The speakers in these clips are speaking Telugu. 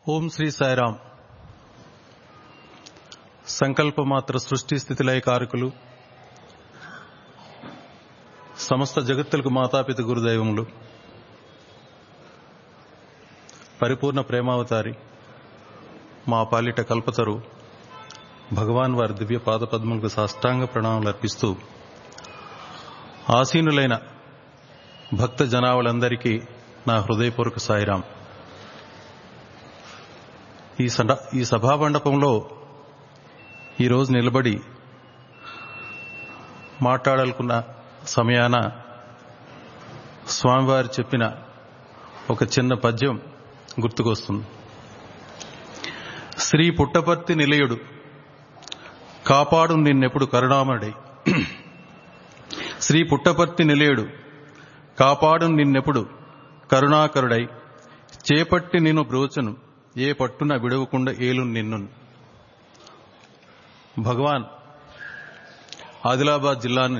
ఓం శ్రీ సాయిరాం సంకల్పమాత్ర సృష్టి స్థితిలయ కారకులు సమస్త జగత్తులకు మాతాపిత గురుదైవములు పరిపూర్ణ ప్రేమావతారి మా పాలిట కల్పతరు భగవాన్ వారి దివ్య పాదపద్మలకు సాష్టాంగ ప్రణామాలు అర్పిస్తూ ఆసీనులైన భక్త జనావళందరికీ నా హృదయపూర్వక సాయిరాం ఈ సడ- ఈ సభామండపంలో ఈరోజు నిలబడి మాట్లాడాలనుకున్న సమయాన స్వామివారు చెప్పిన ఒక చిన్న పద్యం గుర్తుకొస్తుంది శ్రీ పుట్టపర్తి నిలయుడు కాపాడు నిన్నెప్పుడు కరుణామడై శ్రీ పుట్టపర్తి నిలయుడు కాపాడు నిన్నెప్పుడు కరుణాకరుడై చేపట్టి నిన్ను బ్రోచను ఏ పట్టున విడవకుండా ఏలు నిన్ను భగవాన్ ఆదిలాబాద్ జిల్లాను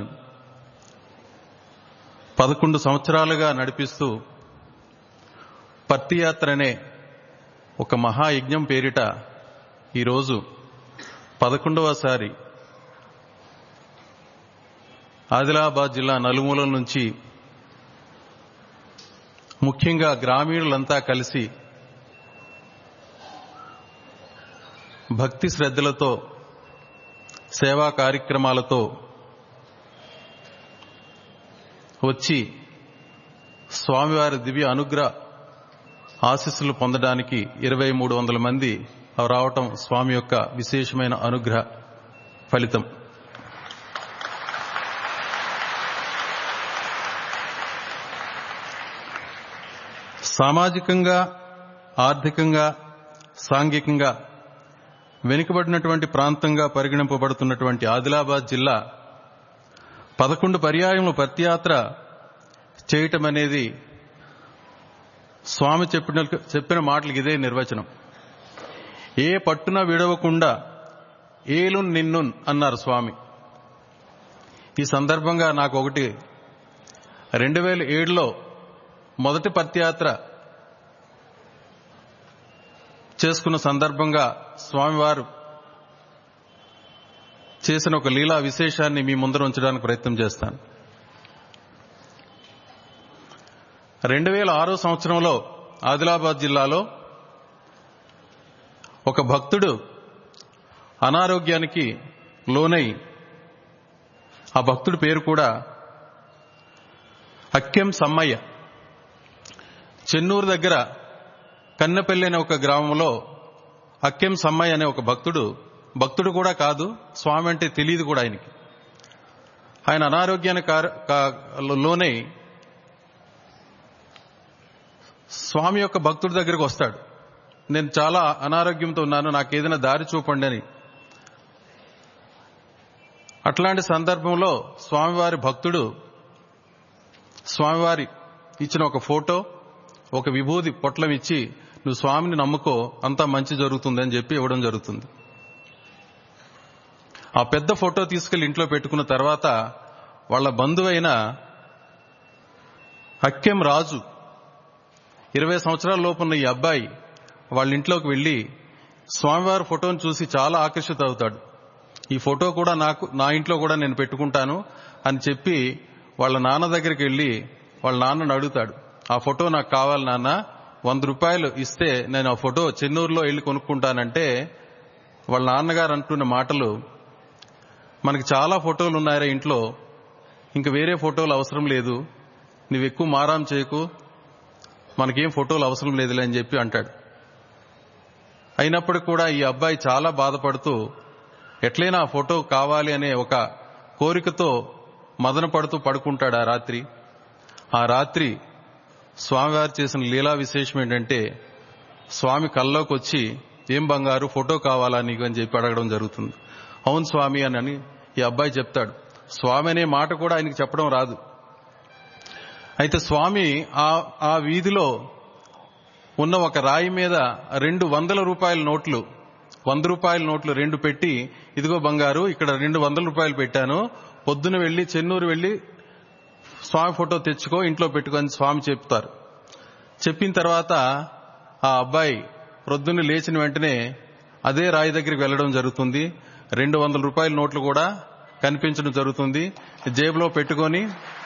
పదకొండు సంవత్సరాలుగా నడిపిస్తూ పత్తి యాత్ర అనే ఒక మహాయజ్ఞం పేరిట ఈరోజు పదకొండవసారి ఆదిలాబాద్ జిల్లా నలుమూలల నుంచి ముఖ్యంగా గ్రామీణులంతా కలిసి భక్తి శ్రద్ధలతో సేవా కార్యక్రమాలతో వచ్చి స్వామివారి దివ్య అనుగ్రహ ఆశీస్సులు పొందడానికి ఇరవై మూడు వందల మంది రావటం స్వామి యొక్క విశేషమైన అనుగ్రహ ఫలితం సామాజికంగా ఆర్థికంగా సాంఘికంగా వెనుకబడినటువంటి ప్రాంతంగా పరిగణింపబడుతున్నటువంటి ఆదిలాబాద్ జిల్లా పదకొండు పర్యాయములు పత్యాత్ర చేయటం అనేది స్వామి చెప్పిన చెప్పిన మాటలకి ఇదే నిర్వచనం ఏ పట్టున విడవకుండా ఏలు నిన్ను అన్నారు స్వామి ఈ సందర్భంగా నాకు ఒకటి రెండు వేల ఏడులో మొదటి పత్యాత్ర చేసుకున్న సందర్భంగా స్వామివారు చేసిన ఒక లీలా విశేషాన్ని మీ ముందర ఉంచడానికి ప్రయత్నం చేస్తాను రెండు వేల ఆరో సంవత్సరంలో ఆదిలాబాద్ జిల్లాలో ఒక భక్తుడు అనారోగ్యానికి లోనై ఆ భక్తుడి పేరు కూడా అక్కెం సమ్మయ్య చెన్నూరు దగ్గర కన్నెపల్లి అనే ఒక గ్రామంలో అక్కెం సమ్మయ్య అనే ఒక భక్తుడు భక్తుడు కూడా కాదు స్వామి అంటే తెలియదు కూడా ఆయనకి ఆయన అనారోగ్యానికి కార- కా- లోనై స్వామి యొక్క భక్తుడి దగ్గరకు వస్తాడు నేను చాలా అనారోగ్యంతో ఉన్నాను నాకు ఏదైనా దారి చూపండి అని అట్లాంటి సందర్భంలో స్వామివారి భక్తుడు స్వామివారి ఇచ్చిన ఒక ఫోటో ఒక విభూది పొట్లం ఇచ్చి నువ్వు స్వామిని నమ్ముకో అంతా మంచి జరుగుతుందని చెప్పి ఇవ్వడం జరుగుతుంది ఆ పెద్ద ఫోటో తీసుకెళ్లి ఇంట్లో పెట్టుకున్న తర్వాత వాళ్ళ బంధువైన హక్కెం రాజు ఇరవై సంవత్సరాల లోపున్న ఈ అబ్బాయి వాళ్ళ ఇంట్లోకి వెళ్లి స్వామివారి ఫోటోను చూసి చాలా ఆకర్షిత అవుతాడు ఈ ఫోటో కూడా నాకు నా ఇంట్లో కూడా నేను పెట్టుకుంటాను అని చెప్పి వాళ్ళ నాన్న దగ్గరికి వెళ్లి వాళ్ళ నాన్నను అడుగుతాడు ఆ ఫోటో నాకు కావాలి నాన్న వంద రూపాయలు ఇస్తే నేను ఆ ఫోటో చెన్నూరులో వెళ్లి కొనుక్కుంటానంటే వాళ్ళ నాన్నగారు అంటున్న మాటలు మనకి చాలా ఫోటోలు ఉన్నాయరా ఇంట్లో ఇంక వేరే ఫోటోలు అవసరం లేదు నువ్వు ఎక్కువ మారాం చేయకు మనకేం ఫోటోలు అవసరం లేదులే అని చెప్పి అంటాడు అయినప్పటికీ కూడా ఈ అబ్బాయి చాలా బాధపడుతూ ఎట్లయినా ఆ ఫోటో కావాలి అనే ఒక కోరికతో మదన పడుతూ పడుకుంటాడు ఆ రాత్రి ఆ రాత్రి స్వామివారు చేసిన లీలా విశేషం ఏంటంటే స్వామి కల్లోకి వచ్చి ఏం బంగారు ఫోటో కావాలా నీకు అని చెప్పి అడగడం జరుగుతుంది అవును స్వామి అని అని ఈ అబ్బాయి చెప్తాడు స్వామి అనే మాట కూడా ఆయనకి చెప్పడం రాదు అయితే స్వామి ఆ ఆ వీధిలో ఉన్న ఒక రాయి మీద రెండు వందల రూపాయల నోట్లు వంద రూపాయల నోట్లు రెండు పెట్టి ఇదిగో బంగారు ఇక్కడ రెండు వందల రూపాయలు పెట్టాను పొద్దున వెళ్లి చెన్నూరు వెళ్లి స్వామి ఫోటో తెచ్చుకో ఇంట్లో పెట్టుకో అని స్వామి చెప్తారు చెప్పిన తర్వాత ఆ అబ్బాయి ప్రొద్దున్న లేచిన వెంటనే అదే రాయి దగ్గరికి వెళ్ళడం జరుగుతుంది రెండు వందల రూపాయల నోట్లు కూడా కనిపించడం జరుగుతుంది జేబులో పెట్టుకొని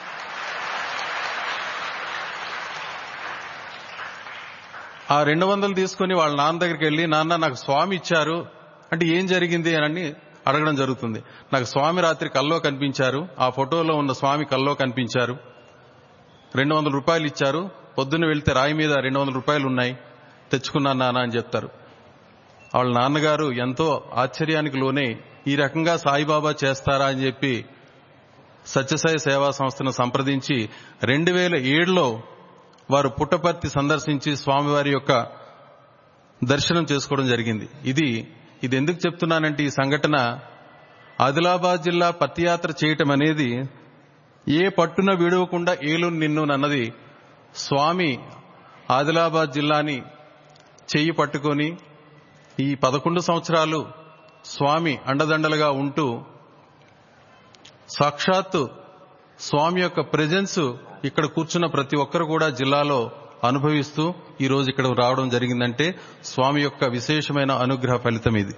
ఆ రెండు వందలు తీసుకుని వాళ్ళ నాన్న దగ్గరికి వెళ్ళి నాన్న నాకు స్వామి ఇచ్చారు అంటే ఏం జరిగింది అని అడగడం జరుగుతుంది నాకు స్వామి రాత్రి కల్లో కనిపించారు ఆ ఫోటోలో ఉన్న స్వామి కల్లో కనిపించారు రెండు వందల రూపాయలు ఇచ్చారు పొద్దున్న వెళ్తే రాయి మీద రెండు వందల రూపాయలు ఉన్నాయి తెచ్చుకున్నాను నాన్న అని చెప్తారు వాళ్ళ నాన్నగారు ఎంతో ఆశ్చర్యానికి లోనే ఈ రకంగా సాయిబాబా చేస్తారా అని చెప్పి సత్యసాయి సేవా సంస్థను సంప్రదించి రెండు వేల ఏడులో వారు పుట్టపర్తి సందర్శించి స్వామివారి యొక్క దర్శనం చేసుకోవడం జరిగింది ఇది ఇది ఎందుకు చెప్తున్నానంటే ఈ సంఘటన ఆదిలాబాద్ జిల్లా పత్తియాత్ర చేయటం అనేది ఏ పట్టున విడవకుండా ఏలు నిన్ను అన్నది స్వామి ఆదిలాబాద్ జిల్లాని చెయ్యి పట్టుకొని ఈ పదకొండు సంవత్సరాలు స్వామి అండదండలుగా ఉంటూ సాక్షాత్తు స్వామి యొక్క ప్రెజెన్స్ ఇక్కడ కూర్చున్న ప్రతి ఒక్కరు కూడా జిల్లాలో అనుభవిస్తూ ఈ రోజు ఇక్కడ రావడం జరిగిందంటే స్వామి యొక్క విశేషమైన అనుగ్రహ ఫలితం ఇది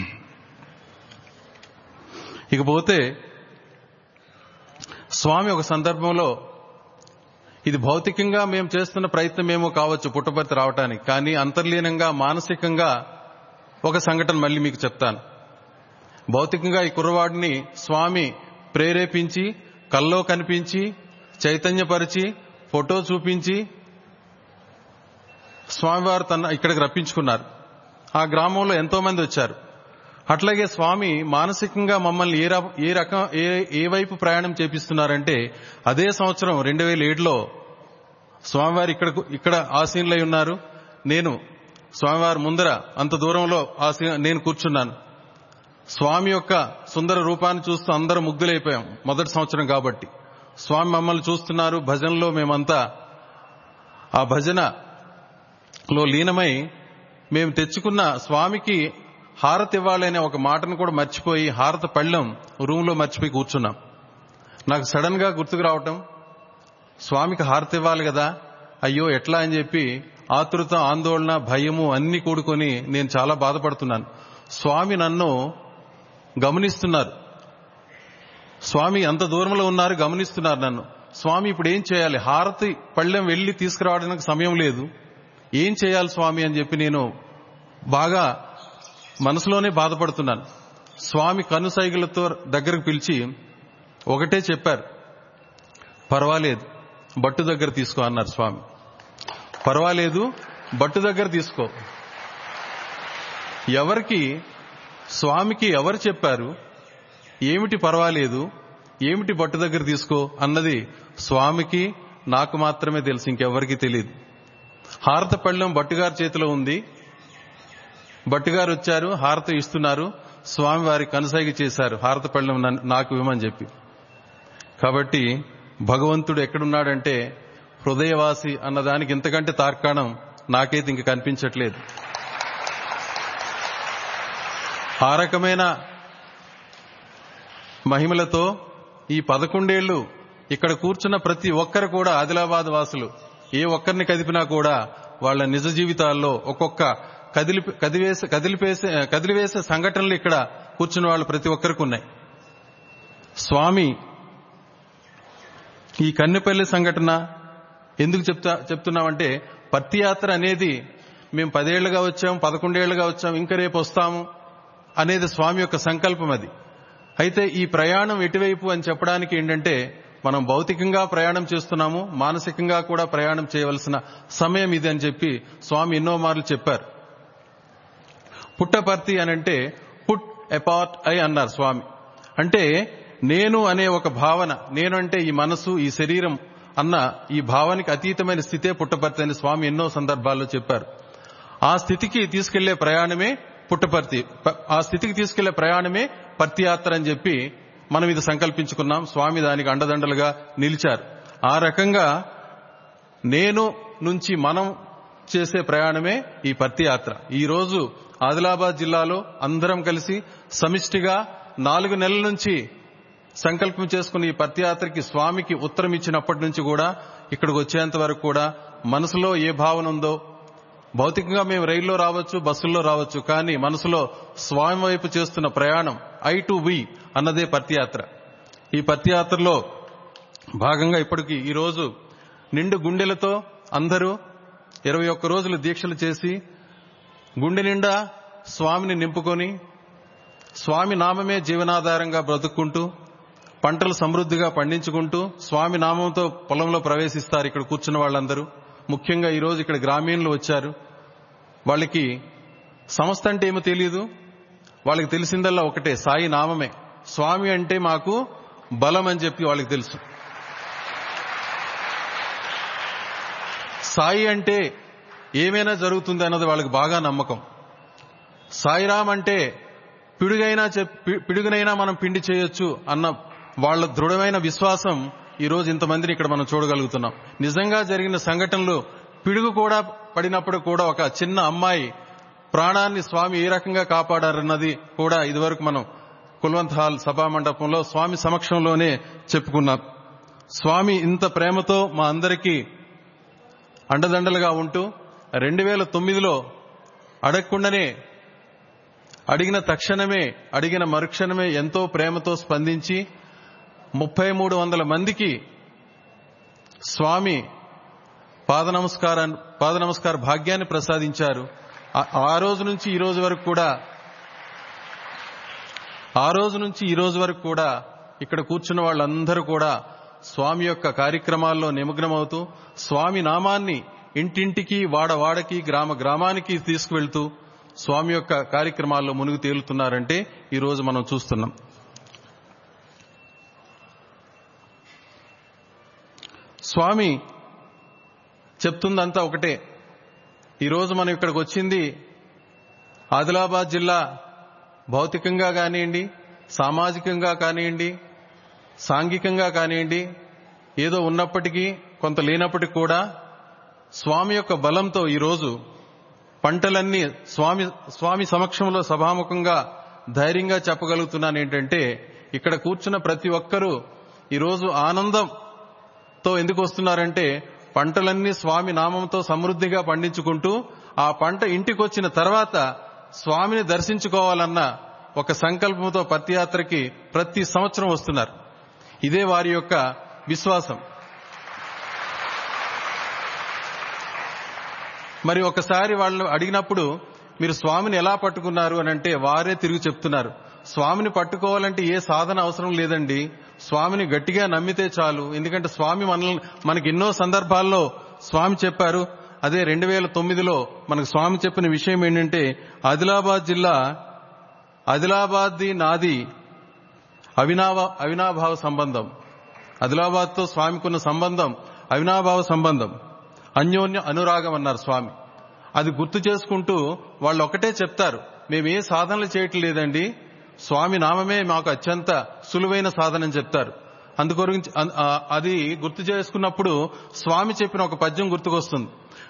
ఇకపోతే స్వామి ఒక సందర్భంలో ఇది భౌతికంగా మేము చేస్తున్న ప్రయత్నం ఏమో కావచ్చు పుట్టపర్తి రావటానికి కానీ అంతర్లీనంగా మానసికంగా ఒక సంఘటన మళ్ళీ మీకు చెప్తాను భౌతికంగా ఈ కుర్రవాడిని స్వామి ప్రేరేపించి కల్లో కనిపించి చైతన్యపరిచి ఫోటో చూపించి స్వామివారు తన ఇక్కడికి రప్పించుకున్నారు ఆ గ్రామంలో ఎంతో మంది వచ్చారు అట్లాగే స్వామి మానసికంగా మమ్మల్ని ఏ ర- ఏ రకం ఏ ఏ వైపు ప్రయాణం చేపిస్తున్నారంటే అదే సంవత్సరం రెండు వేల ఏడులో స్వామివారు ఇక్కడ ఇక్కడ ఆసీనులై ఉన్నారు నేను స్వామివారి ముందర అంత దూరంలో ఆసీ నేను కూర్చున్నాను స్వామి యొక్క సుందర రూపాన్ని చూస్తూ అందరూ ముగ్ధులైపోయాం మొదటి సంవత్సరం కాబట్టి స్వామి మమ్మల్ని చూస్తున్నారు భజనలో మేమంతా ఆ భజనలో లీనమై మేము తెచ్చుకున్న స్వామికి హారతి ఇవ్వాలనే ఒక మాటను కూడా మర్చిపోయి హారత పళ్ళెం రూమ్లో మర్చిపోయి కూర్చున్నాం నాకు సడన్ గా గుర్తుకు రావటం స్వామికి హారతి ఇవ్వాలి కదా అయ్యో ఎట్లా అని చెప్పి ఆతృత ఆందోళన భయము అన్ని కూడుకొని నేను చాలా బాధపడుతున్నాను స్వామి నన్ను గమనిస్తున్నారు స్వామి అంత దూరంలో ఉన్నారు గమనిస్తున్నారు నన్ను స్వామి ఇప్పుడు ఏం చేయాలి హారతి పళ్ళెం వెళ్లి తీసుకురావడానికి సమయం లేదు ఏం చేయాలి స్వామి అని చెప్పి నేను బాగా మనసులోనే బాధపడుతున్నాను స్వామి కనుసైగులతో దగ్గరకు పిలిచి ఒకటే చెప్పారు పర్వాలేదు బట్టు దగ్గర తీసుకో అన్నారు స్వామి పర్వాలేదు బట్టు దగ్గర తీసుకో ఎవరికి స్వామికి ఎవరు చెప్పారు ఏమిటి పర్వాలేదు ఏమిటి బట్టు దగ్గర తీసుకో అన్నది స్వామికి నాకు మాత్రమే తెలుసు ఇంకెవరికి తెలియదు హారత పళ్ళెం బట్టుగారి చేతిలో ఉంది బట్టుగారు వచ్చారు హారత ఇస్తున్నారు స్వామి వారి కనుసైగ చేశారు హారత పళ్ళెం నన్ను- నాకు ఇవ్వమని చెప్పి కాబట్టి భగవంతుడు ఎక్కడున్నాడంటే హృదయవాసి అన్నదానికి ఇంతకంటే తార్కాణం నాకైతే ఇంక కనిపించట్లేదు ఆ రకమైన మహిమలతో ఈ పదకొండేళ్లు ఇక్కడ కూర్చున్న ప్రతి ఒక్కరు కూడా ఆదిలాబాద్ వాసులు ఏ ఒక్కరిని కదిపినా కూడా వాళ్ళ నిజ జీవితాల్లో ఒక్కొక్క కదిలి కదివేసే కదిలిపేసే కదిలివేసే సంఘటనలు ఇక్కడ కూర్చున్న వాళ్ళు ప్రతి ఒక్కరికి ఉన్నాయి స్వామి ఈ కన్నెపల్లి సంఘటన ఎందుకు చెప్తా చెప్తున్నామంటే పత్తి యాత్ర అనేది మేము పదేళ్లుగా వచ్చాం పదకొండేళ్లుగా వచ్చాం ఇంకా రేపు వస్తాము అనేది స్వామి యొక్క సంకల్పం అది అయితే ఈ ప్రయాణం ఎటువైపు అని చెప్పడానికి ఏంటంటే మనం భౌతికంగా ప్రయాణం చేస్తున్నాము మానసికంగా కూడా ప్రయాణం చేయవలసిన సమయం ఇది అని చెప్పి స్వామి ఎన్నో మార్లు చెప్పారు పుట్టపర్తి అని అంటే పుట్ అపార్ట్ ఐ అన్నారు స్వామి అంటే నేను అనే ఒక భావన నేను అంటే ఈ మనసు ఈ శరీరం అన్న ఈ భావానికి అతీతమైన స్థితే పుట్టపర్తి అని స్వామి ఎన్నో సందర్భాల్లో చెప్పారు ఆ స్థితికి తీసుకెళ్లే ప్రయాణమే పుట్టపర్తి ప- ఆ స్థితికి తీసుకెళ్లే ప్రయాణమే పర్తి యాత్ర అని చెప్పి మనం ఇది సంకల్పించుకున్నాం స్వామి దానికి అండదండలుగా నిలిచారు ఆ రకంగా నేను నుంచి మనం చేసే ప్రయాణమే ఈ పత్తి యాత్ర ఈ రోజు ఆదిలాబాద్ జిల్లాలో అందరం కలిసి సమిష్టిగా నాలుగు నెలల నుంచి సంకల్పం చేసుకున్న ఈ పత్తి యాత్రకి స్వామికి ఉత్తరం ఇచ్చినప్పటి నుంచి కూడా ఇక్కడికి వచ్చేంత వరకు కూడా మనసులో ఏ భావన ఉందో భౌతికంగా మేము రైల్లో రావచ్చు బస్సుల్లో రావచ్చు కానీ మనసులో స్వామి వైపు చేస్తున్న ప్రయాణం ఐ టు వి అన్నదే పత్యాత్ర ఈ పత్యాత్రలో భాగంగా ఇప్పటికి ఈ రోజు నిండు గుండెలతో అందరూ ఇరవై ఒక్క రోజులు దీక్షలు చేసి గుండె నిండా స్వామిని నింపుకొని స్వామి నామమే జీవనాధారంగా బ్రతుక్కుంటూ పంటలు సమృద్ధిగా పండించుకుంటూ స్వామి నామంతో పొలంలో ప్రవేశిస్తారు ఇక్కడ కూర్చున్న వాళ్ళందరూ ముఖ్యంగా ఈ రోజు ఇక్కడ గ్రామీణులు వచ్చారు వాళ్ళకి సంస్థ అంటే ఏమో తెలియదు వాళ్ళకి తెలిసిందల్లా ఒకటే సాయి నామమే స్వామి అంటే మాకు బలం అని చెప్పి వాళ్ళకి తెలుసు సాయి అంటే ఏమైనా జరుగుతుంది అన్నది వాళ్ళకి బాగా నమ్మకం సాయిరామ్ అంటే పిడుగైనా చెప్- పి- పిడుగునైనా మనం పిండి చేయొచ్చు అన్న వాళ్ళ దృఢమైన విశ్వాసం ఈ రోజు ఇంతమందిని ఇక్కడ మనం చూడగలుగుతున్నాం నిజంగా జరిగిన సంఘటనలు పిడుగు కూడా పడినప్పుడు కూడా ఒక చిన్న అమ్మాయి ప్రాణాన్ని స్వామి ఏ రకంగా కాపాడారన్నది కూడా ఇదివరకు మనం కుల్వంత్ హాల్ సభా మండపంలో స్వామి సమక్షంలోనే చెప్పుకున్నాం స్వామి ఇంత ప్రేమతో మా అందరికీ అండదండలుగా ఉంటూ రెండు వేల తొమ్మిదిలో అడగకుండానే అడిగిన తక్షణమే అడిగిన మరుక్షణమే ఎంతో ప్రేమతో స్పందించి ముప్పై మూడు వందల మందికి స్వామి పాద నమస్కారాన్ని పాద నమస్కార భాగ్యాన్ని ప్రసాదించారు ఆ- ఆ రోజు నుంచి ఈ రోజు వరకు కూడా ఆ రోజు నుంచి ఈ రోజు వరకు కూడా ఇక్కడ కూర్చున్న వాళ్ళందరూ కూడా స్వామి యొక్క కార్యక్రమాల్లో నిమగ్నమవుతూ స్వామి నామాన్ని ఇంటింటికి వాడవాడకి గ్రామ గ్రామానికి తీసుకువెళ్తూ స్వామి యొక్క కార్యక్రమాల్లో మునిగి తేలుతున్నారంటే ఈ రోజు మనం చూస్తున్నాం స్వామి చెప్తుందంతా ఒకటే ఈరోజు మనం ఇక్కడికి వచ్చింది ఆదిలాబాద్ జిల్లా భౌతికంగా కానివ్వండి సామాజికంగా కానివ్వండి సాంఘికంగా కానివ్వండి ఏదో ఉన్నప్పటికీ కొంత లేనప్పటికీ కూడా స్వామి యొక్క బలంతో ఈరోజు పంటలన్నీ స్వామి స్వామి సమక్షంలో సభాముఖంగా ధైర్యంగా చెప్పగలుగుతున్నాను ఏంటంటే ఇక్కడ కూర్చున్న ప్రతి ఒక్కరూ ఈరోజు ఆనందంతో ఎందుకు వస్తున్నారంటే పంటలన్నీ స్వామి నామంతో సమృద్ధిగా పండించుకుంటూ ఆ పంట ఇంటికి వచ్చిన తర్వాత స్వామిని దర్శించుకోవాలన్న ఒక సంకల్పంతో పత్యాత్రకి ప్రతి సంవత్సరం వస్తున్నారు ఇదే వారి యొక్క విశ్వాసం మరి ఒకసారి వాళ్ళు అడిగినప్పుడు మీరు స్వామిని ఎలా పట్టుకున్నారు అని అంటే వారే తిరిగి చెప్తున్నారు స్వామిని పట్టుకోవాలంటే ఏ సాధన అవసరం లేదండి స్వామిని గట్టిగా నమ్మితే చాలు ఎందుకంటే స్వామి మనల్ని మనకి ఎన్నో సందర్భాల్లో స్వామి చెప్పారు అదే రెండు వేల తొమ్మిదిలో మనకు స్వామి చెప్పిన విషయం ఏంటంటే ఆదిలాబాద్ జిల్లా ఆదిలాబాద్ది నాది అవినావ అవినాభావ సంబంధం ఆదిలాబాద్తో స్వామికున్న సంబంధం అవినాభావ సంబంధం అన్యోన్య అనురాగం అన్నారు స్వామి అది గుర్తు చేసుకుంటూ వాళ్ళు ఒకటే చెప్తారు మేము ఏ సాధనలు చేయటం లేదండి స్వామి నామమే మాకు అత్యంత సులువైన సాధన అని చెప్తారు అందుగురించి అన్- ఆ, అది గుర్తు చేసుకున్నప్పుడు స్వామి చెప్పిన ఒక పద్యం గుర్తుకొస్తుంది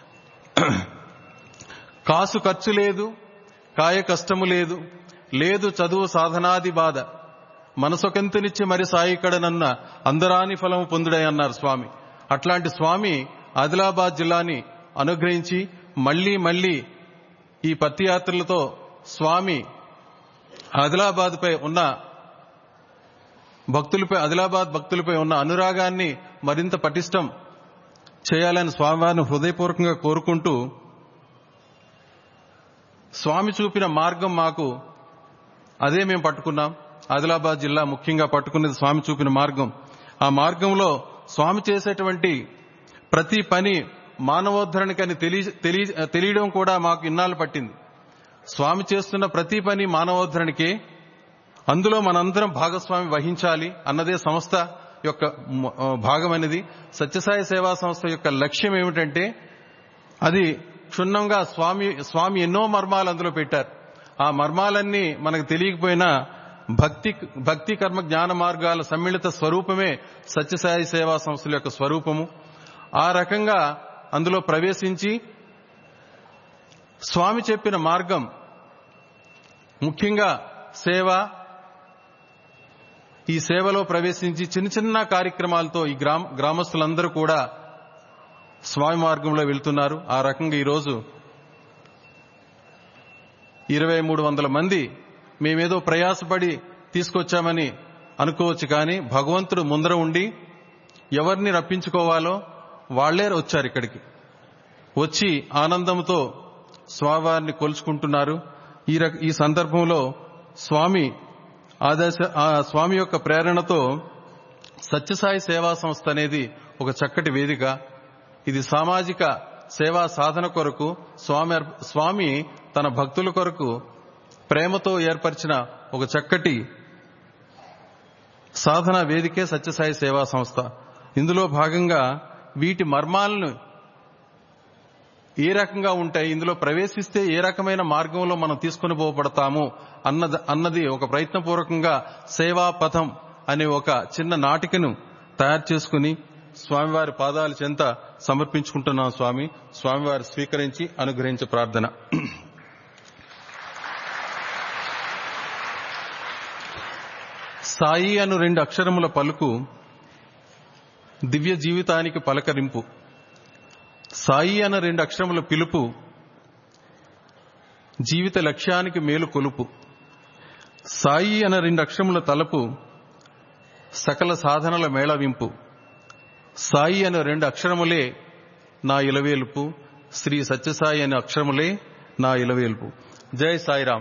కాసు ఖర్చు లేదు కాయ కష్టము లేదు లేదు చదువు సాధనాది బాధ మనసొకెంతనిచ్చి మరి సాయికడనన్న అందరాని ఫలము పొందుడై అన్నారు స్వామి అట్లాంటి స్వామి ఆదిలాబాద్ జిల్లాని అనుగ్రహించి మళ్లీ మళ్లీ ఈ పత్తి యాత్రలతో స్వామి ఆదిలాబాద్ పై ఉన్న భక్తులపై ఆదిలాబాద్ భక్తులపై ఉన్న అనురాగాన్ని మరింత పటిష్టం చేయాలని స్వామివారిని హృదయపూర్వకంగా కోరుకుంటూ స్వామి చూపిన మార్గం మాకు అదే మేము పట్టుకున్నాం ఆదిలాబాద్ జిల్లా ముఖ్యంగా పట్టుకున్నది స్వామి చూపిన మార్గం ఆ మార్గంలో స్వామి చేసేటువంటి ప్రతి పని మానవోద్ధరణకని తెలియ తెలియ- తెలియడం కూడా మాకు ఇన్నాళ్ళు పట్టింది స్వామి చేస్తున్న ప్రతి పని మానవోద్ధరణకే అందులో మనందరం భాగస్వామి వహించాలి అన్నదే సంస్థ యొక్క మ- ఆ, భాగమైనది సత్యసాయి సేవా సంస్థ యొక్క లక్ష్యం ఏమిటంటే అది క్షుణ్ణంగా స్వామి స్వామి ఎన్నో మర్మాలు అందులో పెట్టారు ఆ మర్మాలన్నీ మనకు తెలియకపోయినా భక్తి భక్తి కర్మ జ్ఞాన మార్గాల సమ్మిళిత స్వరూపమే సత్యసాయి సేవా సంస్థల యొక్క స్వరూపము ఆ రకంగా అందులో ప్రవేశించి స్వామి చెప్పిన మార్గం ముఖ్యంగా సేవ ఈ సేవలో ప్రవేశించి చిన్న చిన్న కార్యక్రమాలతో ఈ గ్రామ గ్రామస్తులందరూ కూడా స్వామి మార్గంలో వెళ్తున్నారు ఆ రకంగా ఈరోజు ఇరవై మూడు వందల మంది మేమేదో ప్రయాసపడి తీసుకొచ్చామని అనుకోవచ్చు కానీ భగవంతుడు ముందర ఉండి ఎవరిని రప్పించుకోవాలో వాళ్లే వచ్చారు ఇక్కడికి వచ్చి ఆనందంతో స్వామివారిని కొలుచుకుంటున్నారు ఈ రక- ఈ సందర్భంలో స్వామి ఆదేశ ఆ స్వామి యొక్క ప్రేరణతో సత్యసాయి సేవా సంస్థ అనేది ఒక చక్కటి వేదిక ఇది సామాజిక సేవా సాధన కొరకు స్వామి అర్ప- స్వామి తన భక్తుల కొరకు ప్రేమతో ఏర్పరిచిన ఒక చక్కటి సాధన వేదికే సత్యసాయి సేవా సంస్థ ఇందులో భాగంగా వీటి మర్మాలను ఏ రకంగా ఉంటాయి ఇందులో ప్రవేశిస్తే ఏ రకమైన మార్గంలో మనం తీసుకుని పోబడతాము అన్నది అన్నది ఒక ప్రయత్నపూర్వకంగా సేవా పథం అనే ఒక చిన్న నాటికను తయారు చేసుకుని స్వామివారి పాదాల చెంత సమర్పించుకుంటున్నాం స్వామి స్వామివారి స్వీకరించి అనుగ్రహించే ప్రార్థన సాయి అను రెండు అక్షరముల పలుకు దివ్య జీవితానికి పలకరింపు సాయి అన్న రెండు అక్షరముల పిలుపు జీవిత లక్ష్యానికి మేలు కొలుపు సాయి అన్న రెండు అక్షరముల తలపు సకల సాధనల మేళవింపు సాయి అనే రెండు అక్షరములే నా ఇలవేలుపు శ్రీ సత్యసాయి అనే అక్షరములే నా ఇలవేలుపు జై సాయిరాం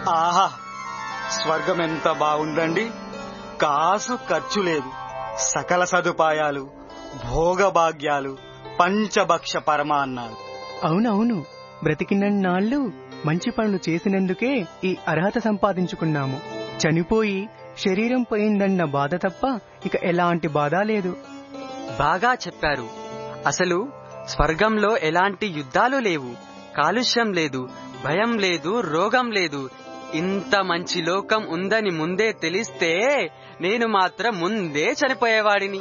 ఆహా స్వర్గం ఎంత బాగుందండి కాసు ఖర్చు లేదు సకల సదుపాయాలు భోగభాగ్యాలు పంచభక్ష పరమాన్నాలు అవునవును బ్రతికినన్నాళ్ళు మంచి పనులు చేసినందుకే ఈ అర్హత సంపాదించుకున్నాము చనిపోయి శరీరం పోయిందన్న బాధ తప్ప ఇక ఎలాంటి బాధ లేదు బాగా చెప్పారు అసలు స్వర్గంలో ఎలాంటి యుద్ధాలు లేవు కాలుష్యం లేదు భయం లేదు రోగం లేదు ఇంత మంచి లోకం ఉందని ముందే తెలిస్తే నేను మాత్రం ముందే చనిపోయేవాడిని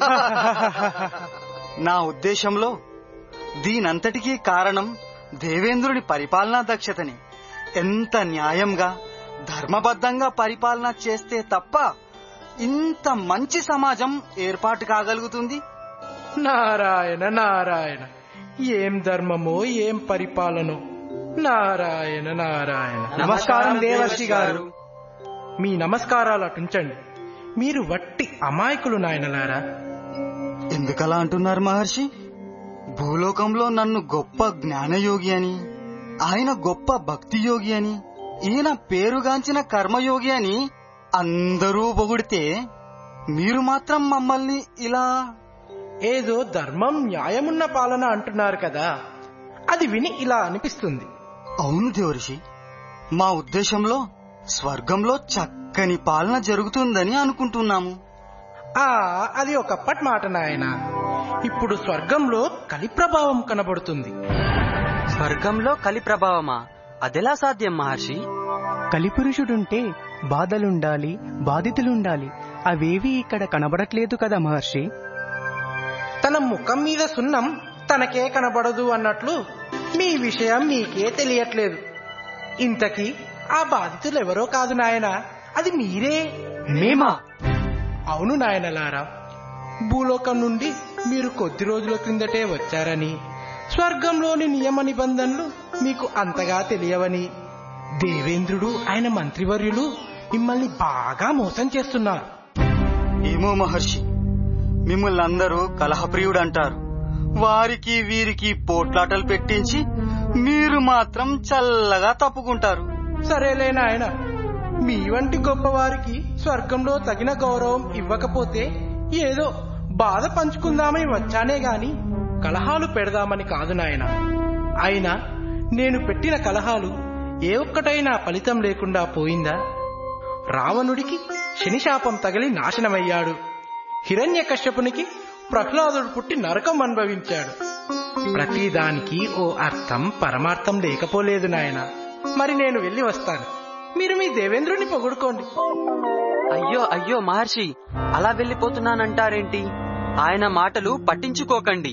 నా ఉద్దేశంలో దీనంతటికీ కారణం దేవేంద్రుడి పరిపాలనా దక్షతని ఎంత న్యాయంగా ధర్మబద్ధంగా పరిపాలన చేస్తే తప్ప ఇంత మంచి సమాజం ఏర్పాటు కాగలుగుతుంది నారాయణ నారాయణ ఏం ధర్మమో ఏం పరిపాలనో నారాయణ నారాయణ నమస్కారం దేవర్షి గారు మీ నమస్కారాలు అటుంచండి మీరు వట్టి అమాయకులు నాయనలారా ఎందుకలా అంటున్నారు మహర్షి భూలోకంలో నన్ను గొప్ప జ్ఞానయోగి అని ఆయన గొప్ప భక్తి యోగి అని ఈయన పేరుగాంచిన కర్మయోగి అని అందరూ పొగిడితే మీరు మాత్రం మమ్మల్ని ఇలా ఏదో ధర్మం న్యాయమున్న పాలన అంటున్నారు కదా అది విని ఇలా అనిపిస్తుంది అవును దేవర్షి మా ఉద్దేశంలో స్వర్గంలో చక్కని పాలన జరుగుతుందని అనుకుంటున్నాము ఆ అది ఒకప్పటి మాట నాయన ఇప్పుడు స్వర్గంలో కలి ప్రభావం కనబడుతుంది స్వర్గంలో కలి ప్రభావమా అదెలా సాధ్యం మహర్షి కలిపురుషుడుంటే బాధలుండాలి బాధితులుండాలి అవేవి ఇక్కడ కనబడట్లేదు కదా మహర్షి తన ముఖం మీద సున్నం తనకే కనబడదు అన్నట్లు మీ విషయం మీకే తెలియట్లేదు ఇంతకీ ఆ బాధితులు ఎవరో కాదు నాయన అది మీరే మేమా అవును నాయనలారా భూలోకం నుండి మీరు కొద్ది రోజుల క్రిందటే వచ్చారని స్వర్గంలోని నియమ నిబంధనలు మీకు అంతగా తెలియవని దేవేంద్రుడు ఆయన మంత్రివర్యులు మిమ్మల్ని బాగా మోసం చేస్తున్నారు ఏమో మహర్షి మిమ్మల్ని అందరూ కలహప్రియుడు అంటారు వారికి వీరికి పోట్లాటలు పెట్టించి మీరు మాత్రం చల్లగా తప్పుకుంటారు సరేలే నాయన మీ వంటి గొప్పవారికి స్వర్గంలో తగిన గౌరవం ఇవ్వకపోతే ఏదో బాధ పంచుకుందామని వచ్చానే గాని కలహాలు పెడదామని కాదు నాయన అయినా నేను పెట్టిన కలహాలు ఏ ఒక్కటైనా ఫలితం లేకుండా పోయిందా రావణుడికి శనిశాపం తగిలి నాశనమయ్యాడు హిరణ్య కశ్యపునికి ప్రహ్లాదుడు పుట్టి నరకం అనుభవించాడు ప్రతిదానికి ఓ అర్థం పరమార్థం లేకపోలేదు నాయన మరి నేను వెళ్ళి వస్తాను మీరు మీ దేవేంద్రుని పొగుడుకోండి అయ్యో అయ్యో మహర్షి అలా వెళ్ళిపోతున్నానంటారేంటి ఆయన మాటలు పట్టించుకోకండి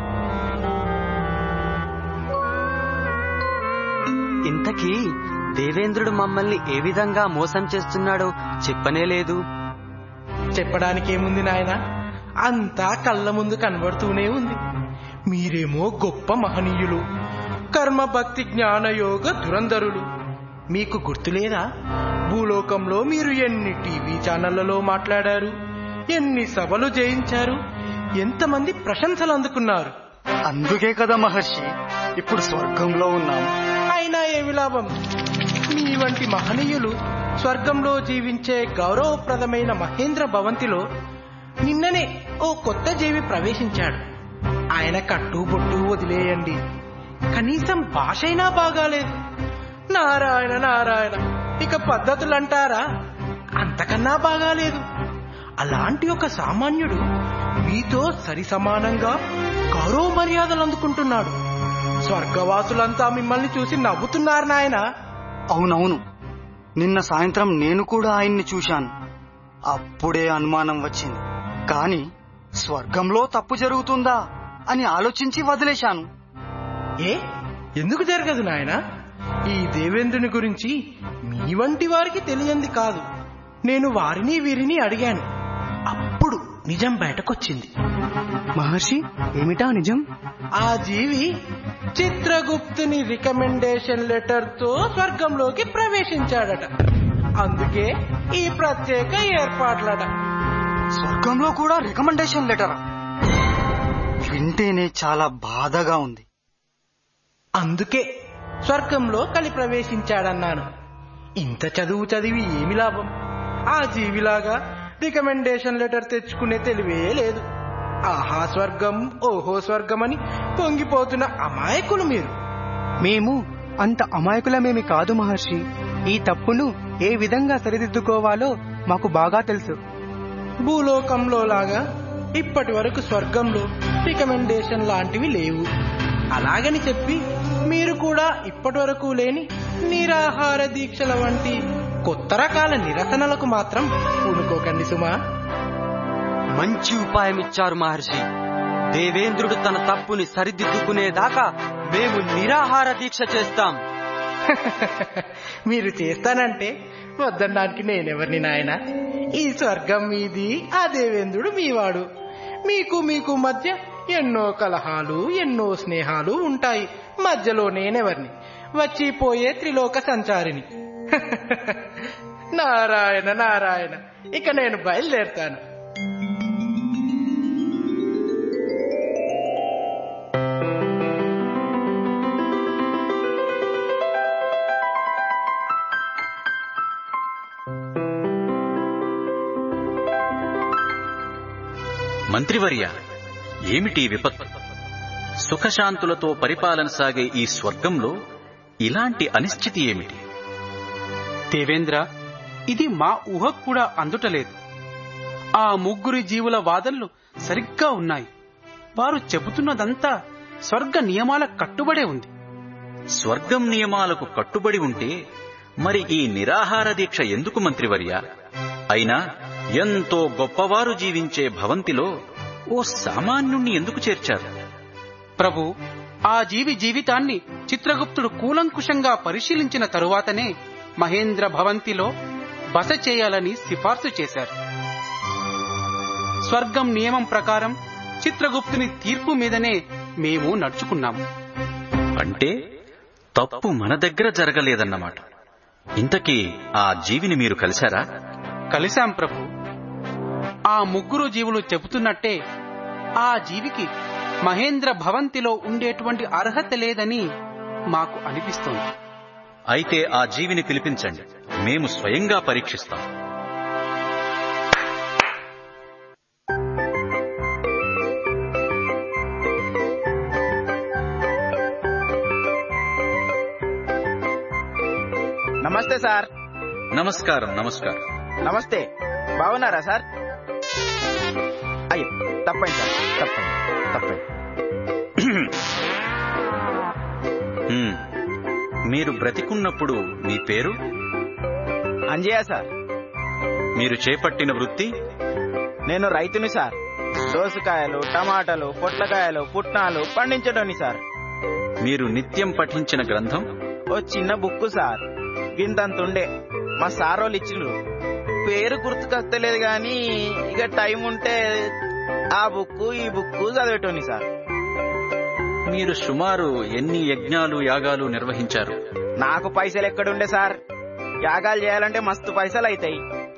ఇంతకీ దేవేంద్రుడు మమ్మల్ని ఏ విధంగా మోసం చేస్తున్నాడో చెప్పనే లేదు చెప్పడానికి ఏముంది నాయన అంతా కళ్ళ ముందు కనబడుతూనే ఉంది మీరేమో గొప్ప మహనీయులు కర్మ భక్తి జ్ఞాన యోగ దురంధరులు మీకు గుర్తులేదా భూలోకంలో మీరు ఎన్ని టీవీ ఛానళ్లలో మాట్లాడారు ఎన్ని సభలు జయించారు ఎంతమంది ప్రశంసలు అందుకున్నారు అందుకే కదా మహర్షి ఇప్పుడు స్వర్గంలో ఉన్నాం అయినా ఏమి లాభం మీ వంటి మహనీయులు స్వర్గంలో జీవించే గౌరవప్రదమైన మహేంద్ర భవంతిలో నిన్ననే ఓ కొత్త జీవి ప్రవేశించాడు ఆయన కట్టు బొట్టు వదిలేయండి కనీసం భాషైనా బాగాలేదు నారాయణ నారాయణ ఇక పద్ధతులంటారా అంతకన్నా బాగాలేదు అలాంటి ఒక సామాన్యుడు మీతో సరి సమానంగా గౌరవ మర్యాదలు అందుకుంటున్నాడు స్వర్గవాసులంతా మిమ్మల్ని చూసి నవ్వుతున్నారు నాయనా అవునవును నిన్న సాయంత్రం నేను కూడా ఆయన్ని చూశాను అప్పుడే అనుమానం వచ్చింది కాని స్వర్గంలో తప్పు జరుగుతుందా అని ఆలోచించి వదిలేశాను ఏ ఎందుకు జరగదు నాయన ఈ దేవేంద్రుని గురించి మీ వంటి వారికి తెలియంది కాదు నేను వారిని వీరిని అడిగాను అప్పుడు నిజం బయటకొచ్చింది మహర్షి ఏమిటా నిజం ఆ జీవి చిత్రగుప్తుని రికమెండేషన్ లెటర్ తో స్వర్గంలోకి ప్రవేశించాడట అందుకే ఈ ప్రత్యేక ఏర్పాట్లట స్వర్గంలో కూడా రికమెండేషన్ లెటరా వింటేనే చాలా బాధగా ఉంది అందుకే స్వర్గంలో కలి ప్రవేశించాడన్నాను ఇంత చదువు చదివి ఏమి లాభం ఆ జీవిలాగా రికమెండేషన్ లెటర్ తెచ్చుకునే తెలివే లేదు ఆహా స్వర్గం ఓహో స్వర్గం అని పొంగిపోతున్న అమాయకులు మీరు మేము అంత అమాయకులమేమి కాదు మహర్షి ఈ తప్పును ఏ విధంగా సరిదిద్దుకోవాలో మాకు బాగా తెలుసు భూలోకంలో లాగా ఇప్పటి వరకు స్వర్గంలో రికమెండేషన్ లాంటివి లేవు అలాగని చెప్పి మీరు కూడా ఇప్పటి వరకు లేని నిరాహార దీక్షల వంటి కొత్త రకాల నిరసనలకు మాత్రం పూనుకోకండి సుమా మంచి ఉపాయం ఇచ్చారు మహర్షి దేవేంద్రుడు తన తప్పుని సరిదిద్దుకునేదాకా మేము నిరాహార దీక్ష చేస్తాం మీరు చేస్తానంటే వద్దనడానికి నేనెవరిని నాయన ఈ స్వర్గం మీది ఆ దేవేంద్రుడు మీవాడు మీకు మీకు మధ్య ఎన్నో కలహాలు ఎన్నో స్నేహాలు ఉంటాయి మధ్యలో నేనెవరిని వచ్చిపోయే త్రిలోక సంచారిని నారాయణ నారాయణ ఇక నేను బయలుదేరుతాను మంత్రివర్య ఏమిటి ఈ విపత్తు సుఖశాంతులతో పరిపాలన సాగే ఈ స్వర్గంలో ఇలాంటి అనిశ్చితి ఏమిటి దేవేంద్ర ఇది మా ఊహకు కూడా అందుటలేదు ఆ ముగ్గురి జీవుల వాదనలు సరిగ్గా ఉన్నాయి వారు చెబుతున్నదంతా స్వర్గ నియమాల కట్టుబడే ఉంది స్వర్గం నియమాలకు కట్టుబడి ఉంటే మరి ఈ నిరాహార దీక్ష ఎందుకు మంత్రివర్య అయినా ఎంతో గొప్పవారు జీవించే భవంతిలో ఓ సామాన్యుణ్ణి ఎందుకు చేర్చారు ప్రభు ఆ జీవి జీవితాన్ని చిత్రగుప్తుడు కూలంకుషంగా పరిశీలించిన తరువాతనే మహేంద్ర భవంతిలో బస చేయాలని సిఫార్సు చేశారు స్వర్గం నియమం ప్రకారం చిత్రగుప్తుని తీర్పు మీదనే మేము నడుచుకున్నాము అంటే తప్పు మన దగ్గర జరగలేదన్నమాట ఇంతకీ ఆ జీవిని మీరు కలిశారా కలిశాం ప్రభు ఆ ముగ్గురు జీవులు చెబుతున్నట్టే ఆ జీవికి మహేంద్ర భవంతిలో ఉండేటువంటి అర్హత లేదని మాకు అనిపిస్తోంది అయితే ఆ జీవిని పిలిపించండి మేము స్వయంగా పరీక్షిస్తాం నమస్తే సార్ నమస్కారం నమస్కారం నమస్తే బాగున్నారా సార్ అయ్యో తప్పండి సార్ తప్పండి తప్పండి హ్మ్. మీరు బ్రతికున్నప్పుడు మీ పేరు అంజయ్య సార్ మీరు చేపట్టిన వృత్తి నేను రైతుని సార్ దోసకాయలు టమాటాలు పొట్లకాయలు పుట్నాలు పండించడని సార్ మీరు నిత్యం పఠించిన గ్రంథం ఓ చిన్న బుక్ సార్ గింతంతుండే మా సారోళ్ళు ఇచ్చిండ్రు పేరు గుర్తుకొస్తలేదు గాని ఇక టైం ఉంటే ఆ బుక్ ఈ బుక్ చదివేటోని సార్ మీరు సుమారు ఎన్ని యజ్ఞాలు యాగాలు నిర్వహించారు నాకు పైసలు ఎక్కడుండే సార్ యాగాలు చేయాలంటే మస్తు పైసలు అవుతాయి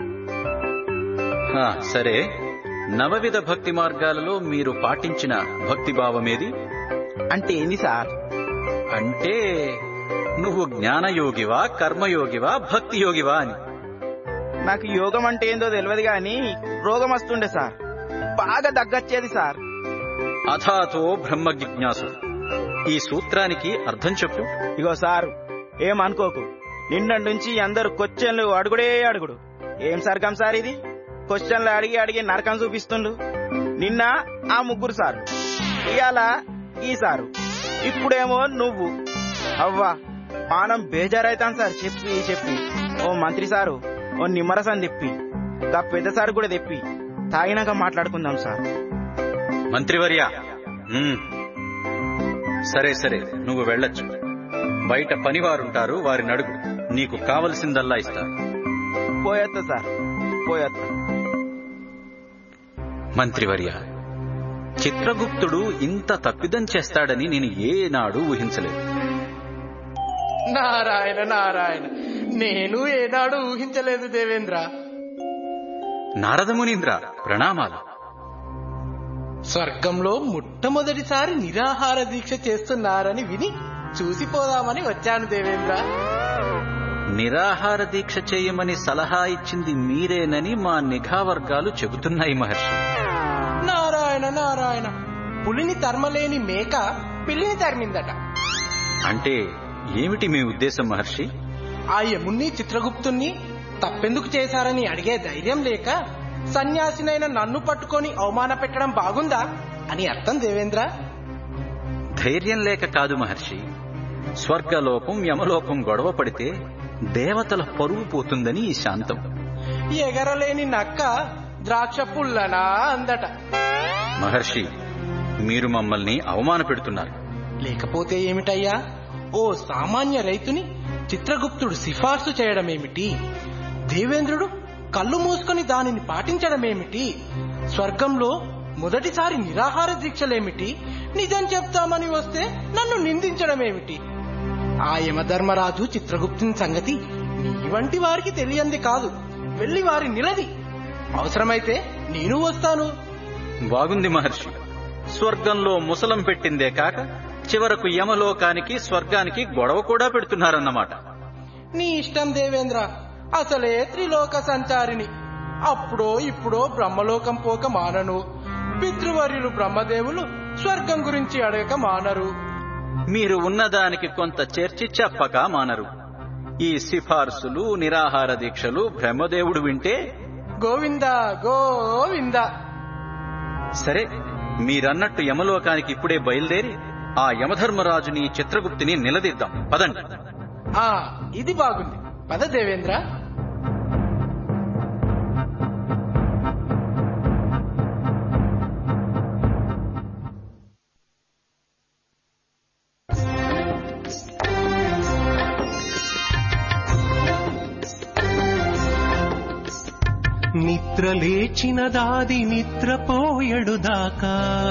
హా, సరే నవవిధ భక్తి మార్గాలలో మీరు పాటించిన భక్తి భావమేది అంటే ఏంది సార్ అంటే నువ్వు జ్ఞానయోగివా కర్మయోగివా భక్తి యోగివా అని నాకు యోగం అంటే ఏందో తెలియదు గాని రోగం వస్తుండే సార్ బాగా దగ్గొచ్చేది సార్ అథాతో బ్రహ్మ జిజ్ఞాసు ఈ సూత్రానికి అర్థం చెప్పు ఇగో సార్ ఏమనుకోకు నిన్న నుంచి అందరు క్వశ్చన్లు అడుగుడే అడుగుడు ఏం సర్గం సార్ ఇది క్వశ్చన్లు అడిగి అడిగి నరకం చూపిస్తుండు నిన్న ఆ ముగ్గురు సారు ఇవాళ ఈ సారు ఇప్పుడేమో నువ్వు అవ్వా పానం బేజారైతాను సార్ చెప్పి చెప్పి ఓ మంత్రి సారు ఓ నిమ్మరసం తెప్పి గా పెద్ద సారు కూడా తెప్పి తాగినాక మాట్లాడుకుందాం సార్ మంత్రివర్య ఉమ్. సరే సరే నువ్వు వెళ్ళొచ్చు బయట పనివారుంటారు వారిని అడుగు నీకు కావలసిందల్లా ఇస్తారు పోయొత్తా సార్ పోయొత్తా మంత్రివర్య చిత్రగుప్తుడు ఇంత తప్పిదం చేస్తాడని నేను ఏనాడు ఊహించలేదు నారాయణ నారాయణ నేను ఏనాడు ఊహించలేదు దేవేంద్ర నారదమునీంద్ర ప్రణామాలు స్వర్గంలో మొట్టమొదటిసారి నిరాహార దీక్ష చేస్తున్నారని విని చూసిపోదామని వచ్చాను దేవేంద్ర నిరాహార దీక్ష చేయమని సలహా ఇచ్చింది మీరేనని మా నిఘా వర్గాలు చెబుతున్నాయి మహర్షి నారాయణ నారాయణ పులిని తరమలేని మేక పిల్లిని తరిమిందట అంటే ఏమిటి మీ ఉద్దేశం మహర్షి ఆ యముణ్ణి చిత్రగుప్తుణ్ణి తప్పెందుకు చేశారని అడిగే ధైర్యం లేక సన్యాసినైన నన్ను పట్టుకొని అవమాన పెట్టడం బాగుందా అని అర్థం దేవేంద్ర ధైర్యం లేక కాదు మహర్షి స్వర్గలోకం యమలోకం గొడవ పడితే దేవతల పరువు పోతుందని ఈ శాంతం ఎగరలేని నక్క ద్రాక్ష పుల్లనా అందట మహర్షి మీరు మమ్మల్ని అవమాన పెడుతున్నారు లేకపోతే ఏమిటయ్యా ఓ సామాన్య రైతుని చిత్రగుప్తుడు సిఫార్సు చేయడమేమిటి దేవేంద్రుడు కళ్ళు మూసుకొని దానిని పాటించడమేమిటి స్వర్గంలో మొదటిసారి నిరాహార దీక్షలేమిటి నిజం చెప్తామని వస్తే నన్ను నిందించడమేమిటి ఆ యమధర్మరాజు చిత్రగుప్తుని సంగతి నీ వంటి వారికి తెలియంది కాదు వెళ్లి వారి నిలది అవసరమైతే నేను వస్తాను బాగుంది మహర్షి స్వర్గంలో ముసలం పెట్టిందే కాక చివరకు యమలోకానికి స్వర్గానికి గొడవ కూడా పెడుతున్నారన్నమాట నీ ఇష్టం దేవేంద్ర అసలే త్రిలోక సంచారిని అప్పుడో ఇప్పుడో బ్రహ్మలోకం పోక మానను పితృవర్యులు బ్రహ్మదేవులు స్వర్గం గురించి అడగక మానరు మీరు ఉన్నదానికి కొంత చేర్చి చెప్పక మానరు ఈ సిఫార్సులు నిరాహార దీక్షలు బ్రహ్మదేవుడు వింటే గోవింద గోవింద సరే మీరన్నట్టు యమలోకానికి ఇప్పుడే బయలుదేరి ఆ యమధర్మరాజుని చిత్రగుప్తిని నిలదీద్దాం పదండి ఆ ఇది బాగుంది పద దేవేంద్ర నిద్ర లేచిన దాది నిద్రపోయడు దాకా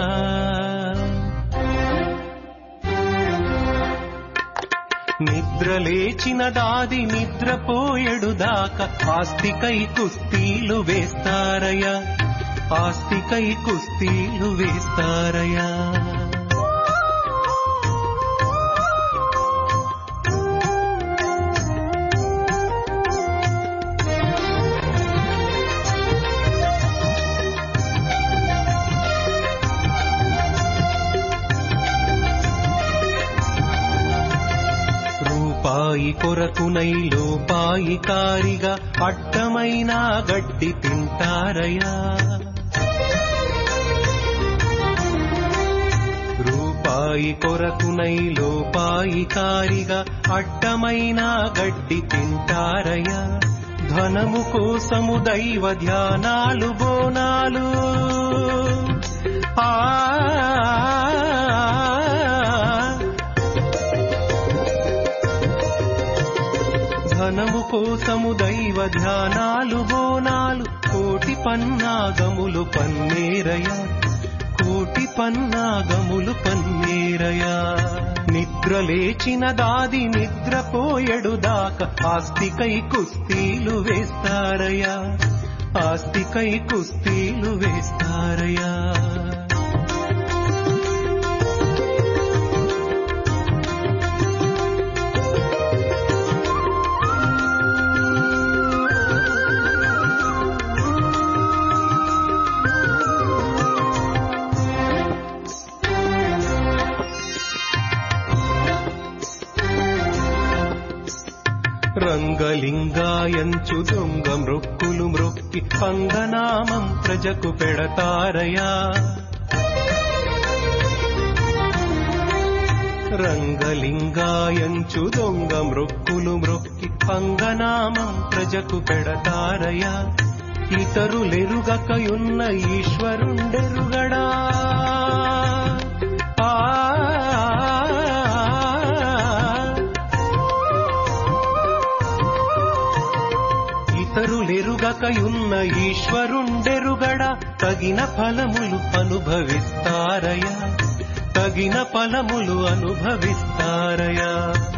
నిద్ర లేచిన దాది నిద్రపోయడు దాకా ఆస్తికై కుస్తీలు వేస్తారయ్యా ఆస్తికై కుస్తీలు వేస్తారయ్యా రూపాయి కొరకునై లోపాయి కారిగా అడ్డమైన గడ్డి తింటారయా రూపాయి కొరకునై లోపాయి కారిగా అడ్డమైన గడ్డి తింటారయా ధనము కోసము దైవ ధ్యానాలు బోనాలు ఆ ధనము కోసము దైవ ధ్యానాలు బోనాలు కోటి పన్నాగములు పన్నేరయా కోటి పన్నాగములు పన్నేరయా నిద్ర లేచిన దాది నిద్రపోయడు దాకా ఆస్తికై కుస్తీలు వేస్తారయా ఆస్తికై కుస్తీలు వేస్తారయా రంగలింగాయంచు దొంగ మృక్కులు మృక్కి పంగనామం ప్రజకు పెడతారయా రంగలింగాయంచు దొంగ మృక్కులు మృక్కి పంగనామం ప్రజకు పెడతారయా ఇతరులెరుగకయున్న ఈశ్వరుండెరుగడా ఆ ఇతరులెరుగకయున్న ఈశ్వరుండెరుగడ తగిన ఫలములు అనుభవిస్తారయా తగిన ఫలములు అనుభవిస్తారయా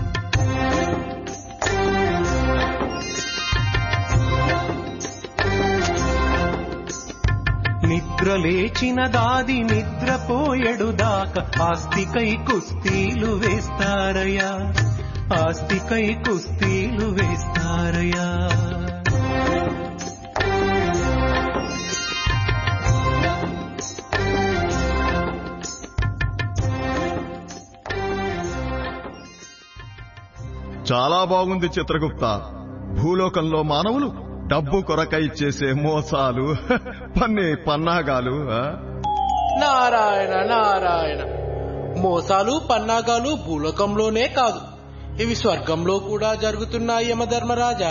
నిద్ర లేచిన దాది నిద్రపోయడు దాకా ఆస్తికై కుస్తీలు వేస్తారయా ఆస్తికై కుస్తీలు వేస్తారయ్యా చాలా బాగుంది చిత్రగుప్త భూలోకంలో మానవులు డబ్బు కొరకై చేసే మోసాలు పన్ని పన్నాగాలు ఆ? నారాయణ నారాయణ మోసాలు పన్నాగాలు భూలోకంలోనే కాదు ఇవి స్వర్గంలో కూడా జరుగుతున్నాయి యమధర్మరాజా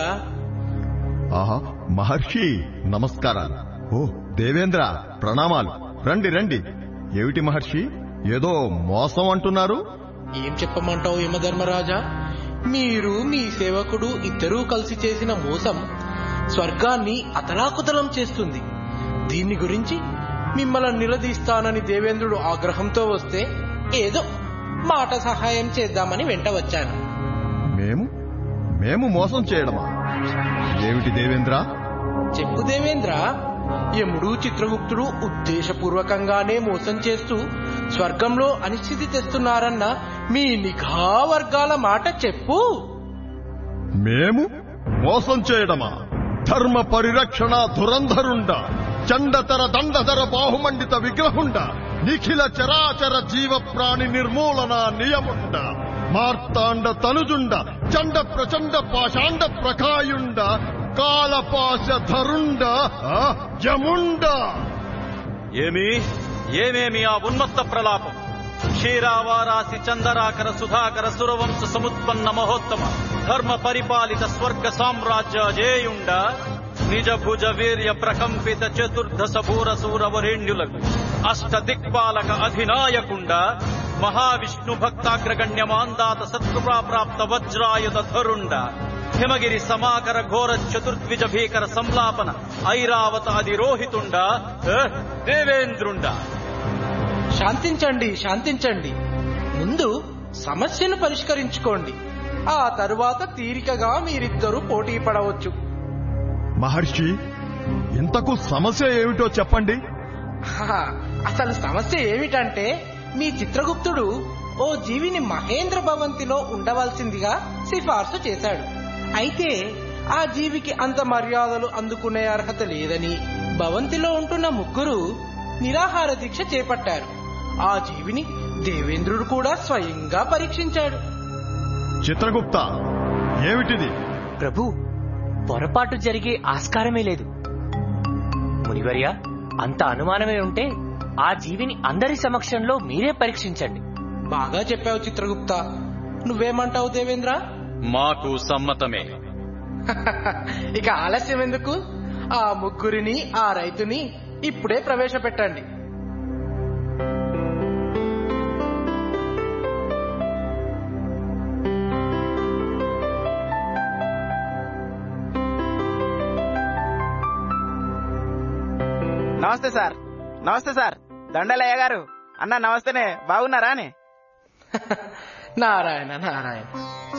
ఆహా మహర్షి నమస్కారాలు ఓ దేవేంద్ర ప్రణామాలు రండి రండి ఏమిటి మహర్షి ఏదో మోసం అంటున్నారు ఏం చెప్పమంటావు యమధర్మరాజా మీరు మీ సేవకుడు ఇద్దరూ కలిసి చేసిన మోసం స్వర్గాన్ని అతలాకుతలం చేస్తుంది దీన్ని గురించి మిమ్మల్ని నిలదీస్తానని దేవేంద్రుడు ఆగ్రహంతో వస్తే ఏదో మాట సహాయం చేద్దామని వెంట వచ్చాను మేము మేము మోసం చేయడమా ఏమిటి దేవేంద్ర చెప్పు దేవేంద్ర యముడు చిత్రగుప్తుడు ఉద్దేశపూర్వకంగానే మోసం చేస్తూ స్వర్గంలో అనిశ్చితి తెస్తున్నారన్న మీ నిఘా వర్గాల మాట చెప్పు మేము మోసం చేయడమా ధర్మ పరిరక్షణ ధురంధరుండ చండతర దండధర బాహుమండిత విగ్రహుండ నిఖిల చరాచర జీవ ప్రాణి నిర్మూలన నియముండ మార్తాండ తనుజుండ చండ ప్రచండ పాషాండ ప్రకాయుండ కాలపాశ ధరుండ ఆ, యముండ ఏమి ఏమేమి ఆ ఉన్మత్త ప్రలాపం క్షీరావారాసి చందరాకర సుధాకర సురవంశ సముత్పన్న మహోత్తమ ధర్మ పరిపాలిత స్వర్గ సామ్రాజ్య జేయుండ నిజ భుజ వీర్య ప్రకంపిత చతుర్దశ భూర సూర వరేణ్యులకు అష్ట దిక్పాలక అధినాయకుండ మహావిష్ణు భక్తాగ్రగణ్య మాందాత సత్కృపాప్రాప్త వజ్రాయుధ ధరుండ హిమగిరి సమాకర ఘోర చతుర్ద్విజ భీకర సంలాపన ఐరావత అధిరోహితుండ ఏ, దేవేంద్రుండ శాంతించండి శాంతించండి ముందు సమస్యను పరిష్కరించుకోండి ఆ తరువాత తీరికగా మీరిద్దరూ పోటీ పడవచ్చు మహర్షి ఇంతకు సమస్య ఏమిటో చెప్పండి హా, అసలు సమస్య ఏమిటంటే మీ చిత్రగుప్తుడు ఓ జీవిని మహేంద్ర భవంతిలో ఉండవలసిందిగా సిఫార్సు చేశాడు అయితే ఆ జీవికి అంత మర్యాదలు అందుకునే అర్హత లేదని భవంతిలో ఉంటున్న ముగ్గురు నిరాహార దీక్ష చేపట్టారు ఆ జీవిని దేవేంద్రుడు కూడా స్వయంగా పరీక్షించాడు చిత్రగుప్త ఏమిటిది ప్రభు పొరపాటు జరిగే ఆస్కారమే లేదు మునివర్య అంత అనుమానమే ఉంటే ఆ జీవిని అందరి సమక్షంలో మీరే పరీక్షించండి బాగా చెప్పావు చిత్రగుప్త నువ్వేమంటావు దేవేంద్ర మాకు సమ్మతమే ఇక ఆలస్యం ఎందుకు ఆ ముగ్గురిని ఆ రైతుని ఇప్పుడే ప్రవేశపెట్టండి నమస్తే సార్ నమస్తే సార్ దండలయ్య గారు అన్న నమస్తేనే బాగున్నారా అని నారాయణ నారాయణ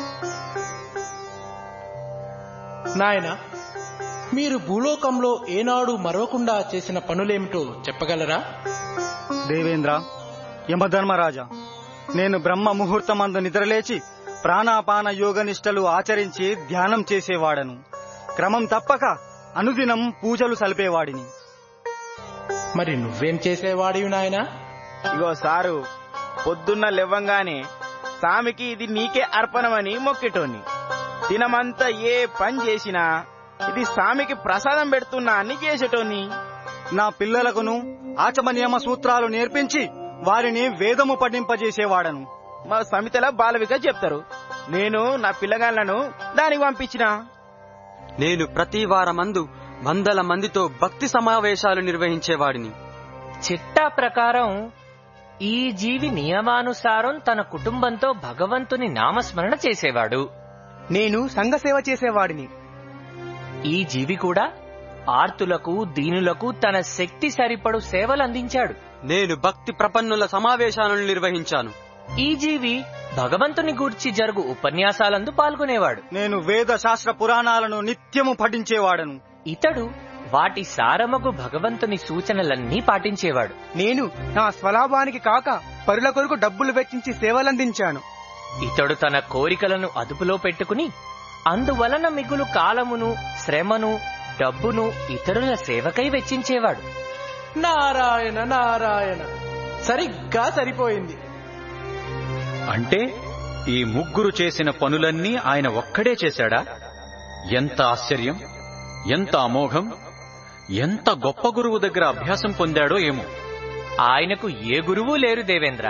నాయన మీరు భూలోకంలో ఏనాడు మరవకుండా చేసిన పనులేమిటో చెప్పగలరా దేవేంద్ర యమధర్మరాజా నేను బ్రహ్మ ముహూర్తమందు నిద్రలేచి ప్రాణాపాన యోగ నిష్టలు ఆచరించి ధ్యానం చేసేవాడను క్రమం తప్పక అనుదినం పూజలు సలిపేవాడిని మరి నువ్వేం చేసేవాడివి నాయనా ఇగో సారు పొద్దున్న లేవంగానే సామికి ఇది నీకే అర్పణమని మొక్కేటోని దినమంతా ఏ పని చేసినా ఇది సామికి ప్రసాదం పెడుతున్నా అని చేసేటోని నా పిల్లలకును ఆచమనియమ సూత్రాలు నేర్పించి వారిని వేదము పఠింపజేసేవాడను మా సమితలో బాలవిగా చెప్తారు నేను నా పిల్లగాళ్లను దానికి పంపించిన నేను ప్రతి వారమందు వందల మందితో భక్తి సమావేశాలు నిర్వహించేవాడిని చిట్టా ప్రకారం ఈ జీవి నియమానుసారం తన కుటుంబంతో భగవంతుని నామస్మరణ చేసేవాడు నేను సంఘ సేవ చేసేవాడిని ఈ జీవి కూడా ఆర్తులకు దీనులకు తన శక్తి సరిపడు సేవలు అందించాడు నేను భక్తి ప్రపన్నుల సమావేశాలను నిర్వహించాను ఈ జీవి భగవంతుని గూర్చి జరుగు ఉపన్యాసాలందు పాల్గొనేవాడు నేను వేద శాస్త్ర పురాణాలను నిత్యము పఠించేవాడను ఇతడు వాటి సారమగు భగవంతుని సూచనలన్నీ పాటించేవాడు నేను నా స్వలాభానికి కాక పరుల కొరకు డబ్బులు వెచ్చించి సేవలందించాను ఇతడు తన కోరికలను అదుపులో పెట్టుకుని అందువలన మిగులు కాలమును శ్రమను డబ్బును ఇతరుల సేవకై వెచ్చించేవాడు నారాయణ నారాయణ సరిగ్గా సరిపోయింది అంటే ఈ ముగ్గురు చేసిన పనులన్నీ ఆయన ఒక్కడే చేశాడా ఎంత ఆశ్చర్యం ఎంత అమోఘం ఎంత గొప్ప గురువు దగ్గర అభ్యాసం పొందాడో ఏమో ఆయనకు ఏ గురువు లేరు దేవేంద్ర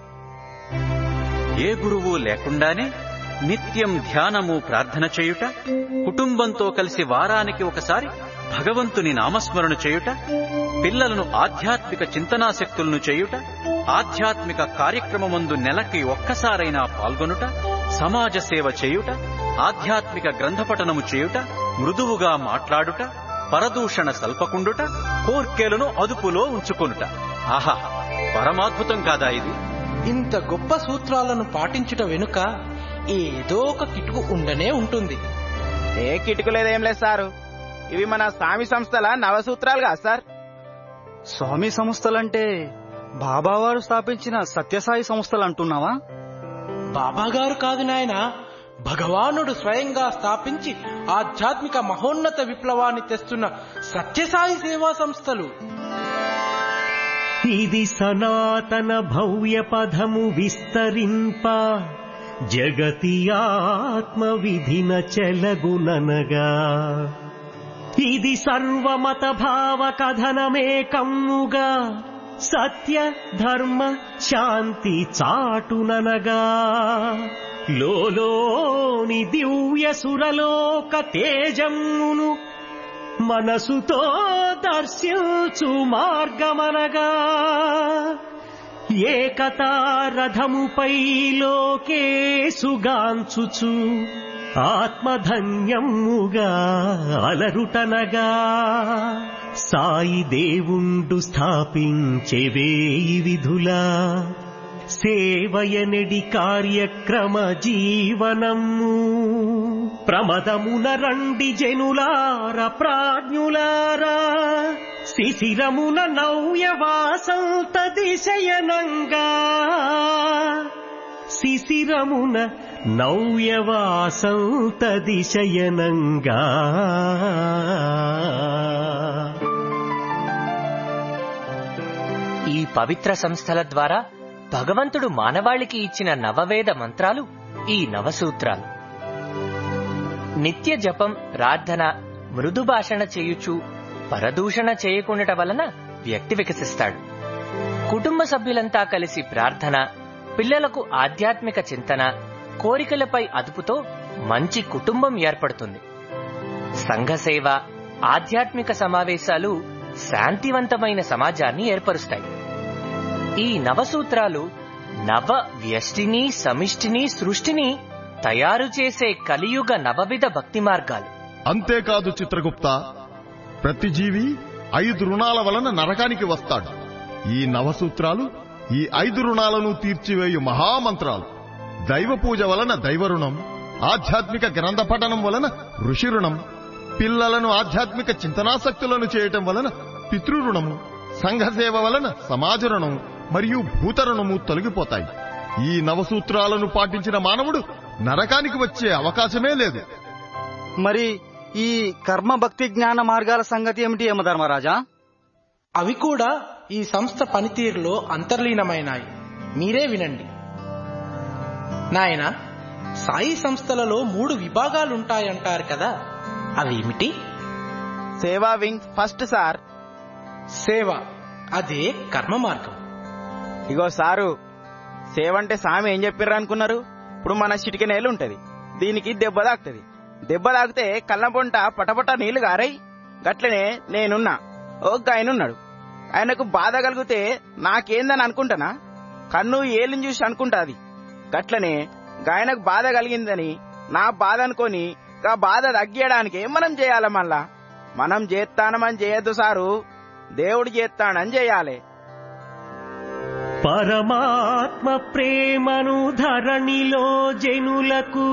ఏ గురువు లేకుండానే నిత్యం ధ్యానము ప్రార్థన చేయుట కుటుంబంతో కలిసి వారానికి ఒకసారి భగవంతుని నామస్మరణ చేయుట పిల్లలను ఆధ్యాత్మిక చింతనాశక్తులను చేయుట ఆధ్యాత్మిక కార్యక్రమమందు నెలకి ఒక్కసారైనా పాల్గొనుట సమాజ సేవ చేయుట ఆధ్యాత్మిక గ్రంథపఠనము చేయుట మృదువుగా మాట్లాడుట పరదూషణ సల్పకుండుట కోర్కెలను అదుపులో ఉంచుకొనుట ఆహా పరమాద్భుతం కాదా ఇది ఇంత గొప్ప సూత్రాలను పాటించుట వెనుక ఏదో ఒక కిటుకు ఉండనే ఉంటుంది ఏ కిటుకు లేదేం లేదు సారు ఇవి మన స్వామి సంస్థల నవసూత్రాలు కాదు సార్ స్వామి సంస్థలంటే బాబావారు స్థాపించిన సత్యసాయి సంస్థలు అంటున్నావా బాబాగారు కాదు నాయన భగవానుడు స్వయంగా స్థాపించి ఆధ్యాత్మిక మహోన్నత విప్లవాన్ని తెస్తున్న సత్యసాయి సేవా సంస్థలు ఇది సనాతన భవ్య పదము విస్తరింప జగతి ఆత్మ విధిన చెలగుననగా ఇది సర్వమత భావ కథనమే కమ్ముగా సత్య ధర్మ శాంతి చాటుననగా లోలోని దివ్య సురలోక తేజమ్మును మనసుతో దర్శించు మార్గమనగా ఏకతా రథముపై లోకేసుగాంచుచు ఆత్మధన్యముగా అలరుటనగా సాయి దేవుండు స్థాపించే వేయి విధులా సేవయనెడి కార్యక్రమ జీవనము ప్రమదమున రండి జనులార ప్రాజ్ఞులారా శిశిరమున నవ్యవాసంత దిశయనంగా శిశిరమున నవ్యవాసంత దిశయనంగా ఈ పవిత్ర సంస్థల ద్వారా భగవంతుడు మానవాళికి ఇచ్చిన నవవేద మంత్రాలు ఈ నవసూత్రాలు నిత్య జపం ప్రార్థన మృదు భాషణ చేయుచు పరదూషణ చేయకుండట వలన వ్యక్తి వికసిస్తాడు కుటుంబ సభ్యులంతా కలిసి ప్రార్థన పిల్లలకు ఆధ్యాత్మిక చింతన కోరికలపై అదుపుతో మంచి కుటుంబం ఏర్పడుతుంది సంఘసేవ ఆధ్యాత్మిక సమావేశాలు శాంతివంతమైన సమాజాన్ని ఏర్పరుస్తాయి ఈ నవసూత్రాలు నవ వ్యష్టిని సమిష్టిని సృష్టిని తయారు చేసే కలియుగ నవవిధ భక్తి మార్గాలు అంతేకాదు చిత్రగుప్త ప్రతి జీవి ఐదు రుణాల వలన నరకానికి వస్తాడు ఈ నవసూత్రాలు ఈ ఐదు రుణాలను తీర్చివేయు మహామంత్రాలు దైవ పూజ వలన దైవ రుణం ఆధ్యాత్మిక గ్రంథ పఠనం వలన ఋషి రుణం పిల్లలను ఆధ్యాత్మిక చింతనాసక్తులను చేయటం వలన పితృరుణము సంఘసేవ వలన సమాజ రుణం మరియు భూత రుణము తొలగిపోతాయి ఈ నవసూత్రాలను పాటించిన మానవుడు నరకానికి వచ్చే అవకాశమే లేదు మరి ఈ కర్మ భక్తి జ్ఞాన మార్గాల సంగతి ఏమిటి యమధర్మరాజా అవి కూడా ఈ సంస్థ పనితీరులో అంతర్లీనమైనాయి మీరే వినండి నాయన సాయి సంస్థలలో మూడు విభాగాలుంటాయంటారు కదా అవేమిటి సేవా వింగ్ ఫస్ట్ సార్ సేవ అదే కర్మ మార్గం ఇగో సారు సేవ అంటే సామి ఏం చెప్పారు అనుకున్నారు ఇప్పుడు మన చిటిక నేలు ఉంటది దీనికి దెబ్బ తాకుతుంది దెబ్బ తాకితే కళ్ళ పొంట పటపట నీళ్లు గారై గట్లనే నేనున్నా ఓ ఆయనున్నాడు ఆయనకు బాధ కలిగితే నాకేందని అనుకుంటానా కన్ను ఏలిని చూసి అనుకుంటాది గట్లనే గాయనకు బాధ కలిగిందని నా బాధ అనుకొని ఆ బాధ తగ్గియడానికి మనం చేయాలి మళ్ళా మనం చేస్తానమని చేయొద్దు సారు దేవుడు చేస్తానని చేయాలి పరమాత్మ ప్రేమను ధరణిలో జనులకు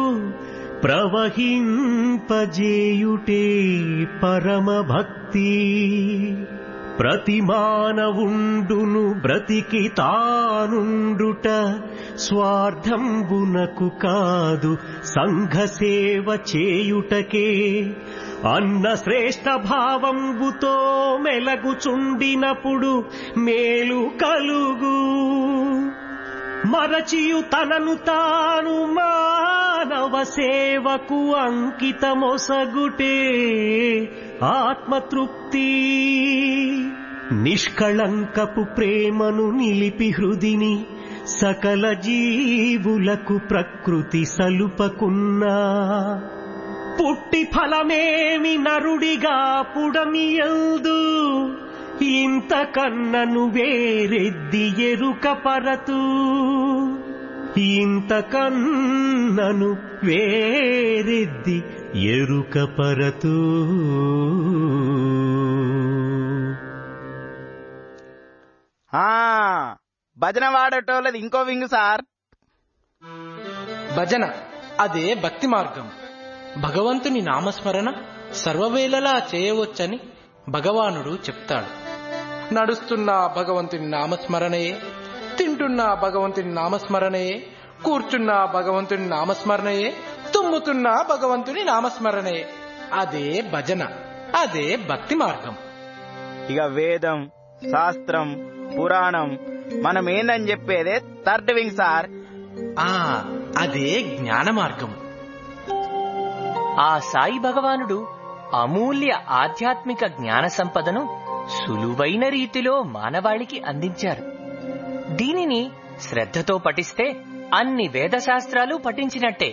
ప్రవహింపజేయుటే పరమ భక్తి ప్రతి మానవుండును బ్రతికి తానుండుట స్వార్థంబునకు కాదు సంఘ సేవ చేయుటకే అన్న శ్రేష్ఠ భావంబుతో మెలగుచుండినప్పుడు మేలు కలుగు మరచియు తనను తాను మానవ సేవకు అంకితమొసగుటే ఆత్మతృప్తి నిష్కళంకపు ప్రేమను నిలిపి హృదిని సకల జీవులకు ప్రకృతి సలుపకున్నా పుట్టి ఫలమేమి నరుడిగా పుడమియల్దు ఇంతకన్నను వేరెద్ది ఎరుక పరతు ఇంతకన్నను వేరెద్ది ఎరుక పరతు ఆ భజన వాడటోళ్ళది ఇంకో వింగు సార్ భజన అదే భక్తి మార్గం భగవంతుని నామస్మరణ సర్వవేళలా చేయవచ్చని భగవానుడు చెప్తాడు నడుస్తున్న భగవంతుని నామస్మరణయే తింటున్న భగవంతుని నామస్మరణయే కూర్చున్న భగవంతుని నామస్మరణయే తుమ్ముతున్న భగవంతుని నామస్మరణయే అదే భజన అదే భక్తి మార్గం ఇక వేదం శాస్త్రం పురాణం మనం ఏందని చెప్పేదే థర్డ్ వింగ్ సార్ ఆ అదే జ్ఞాన మార్గం ఆ సాయి భగవానుడు అమూల్య ఆధ్యాత్మిక జ్ఞాన సంపదను సులువైన రీతిలో మానవాళికి అందించారు దీనిని శ్రద్ధతో పఠిస్తే అన్ని వేదశాస్త్రాలు పఠించినట్టే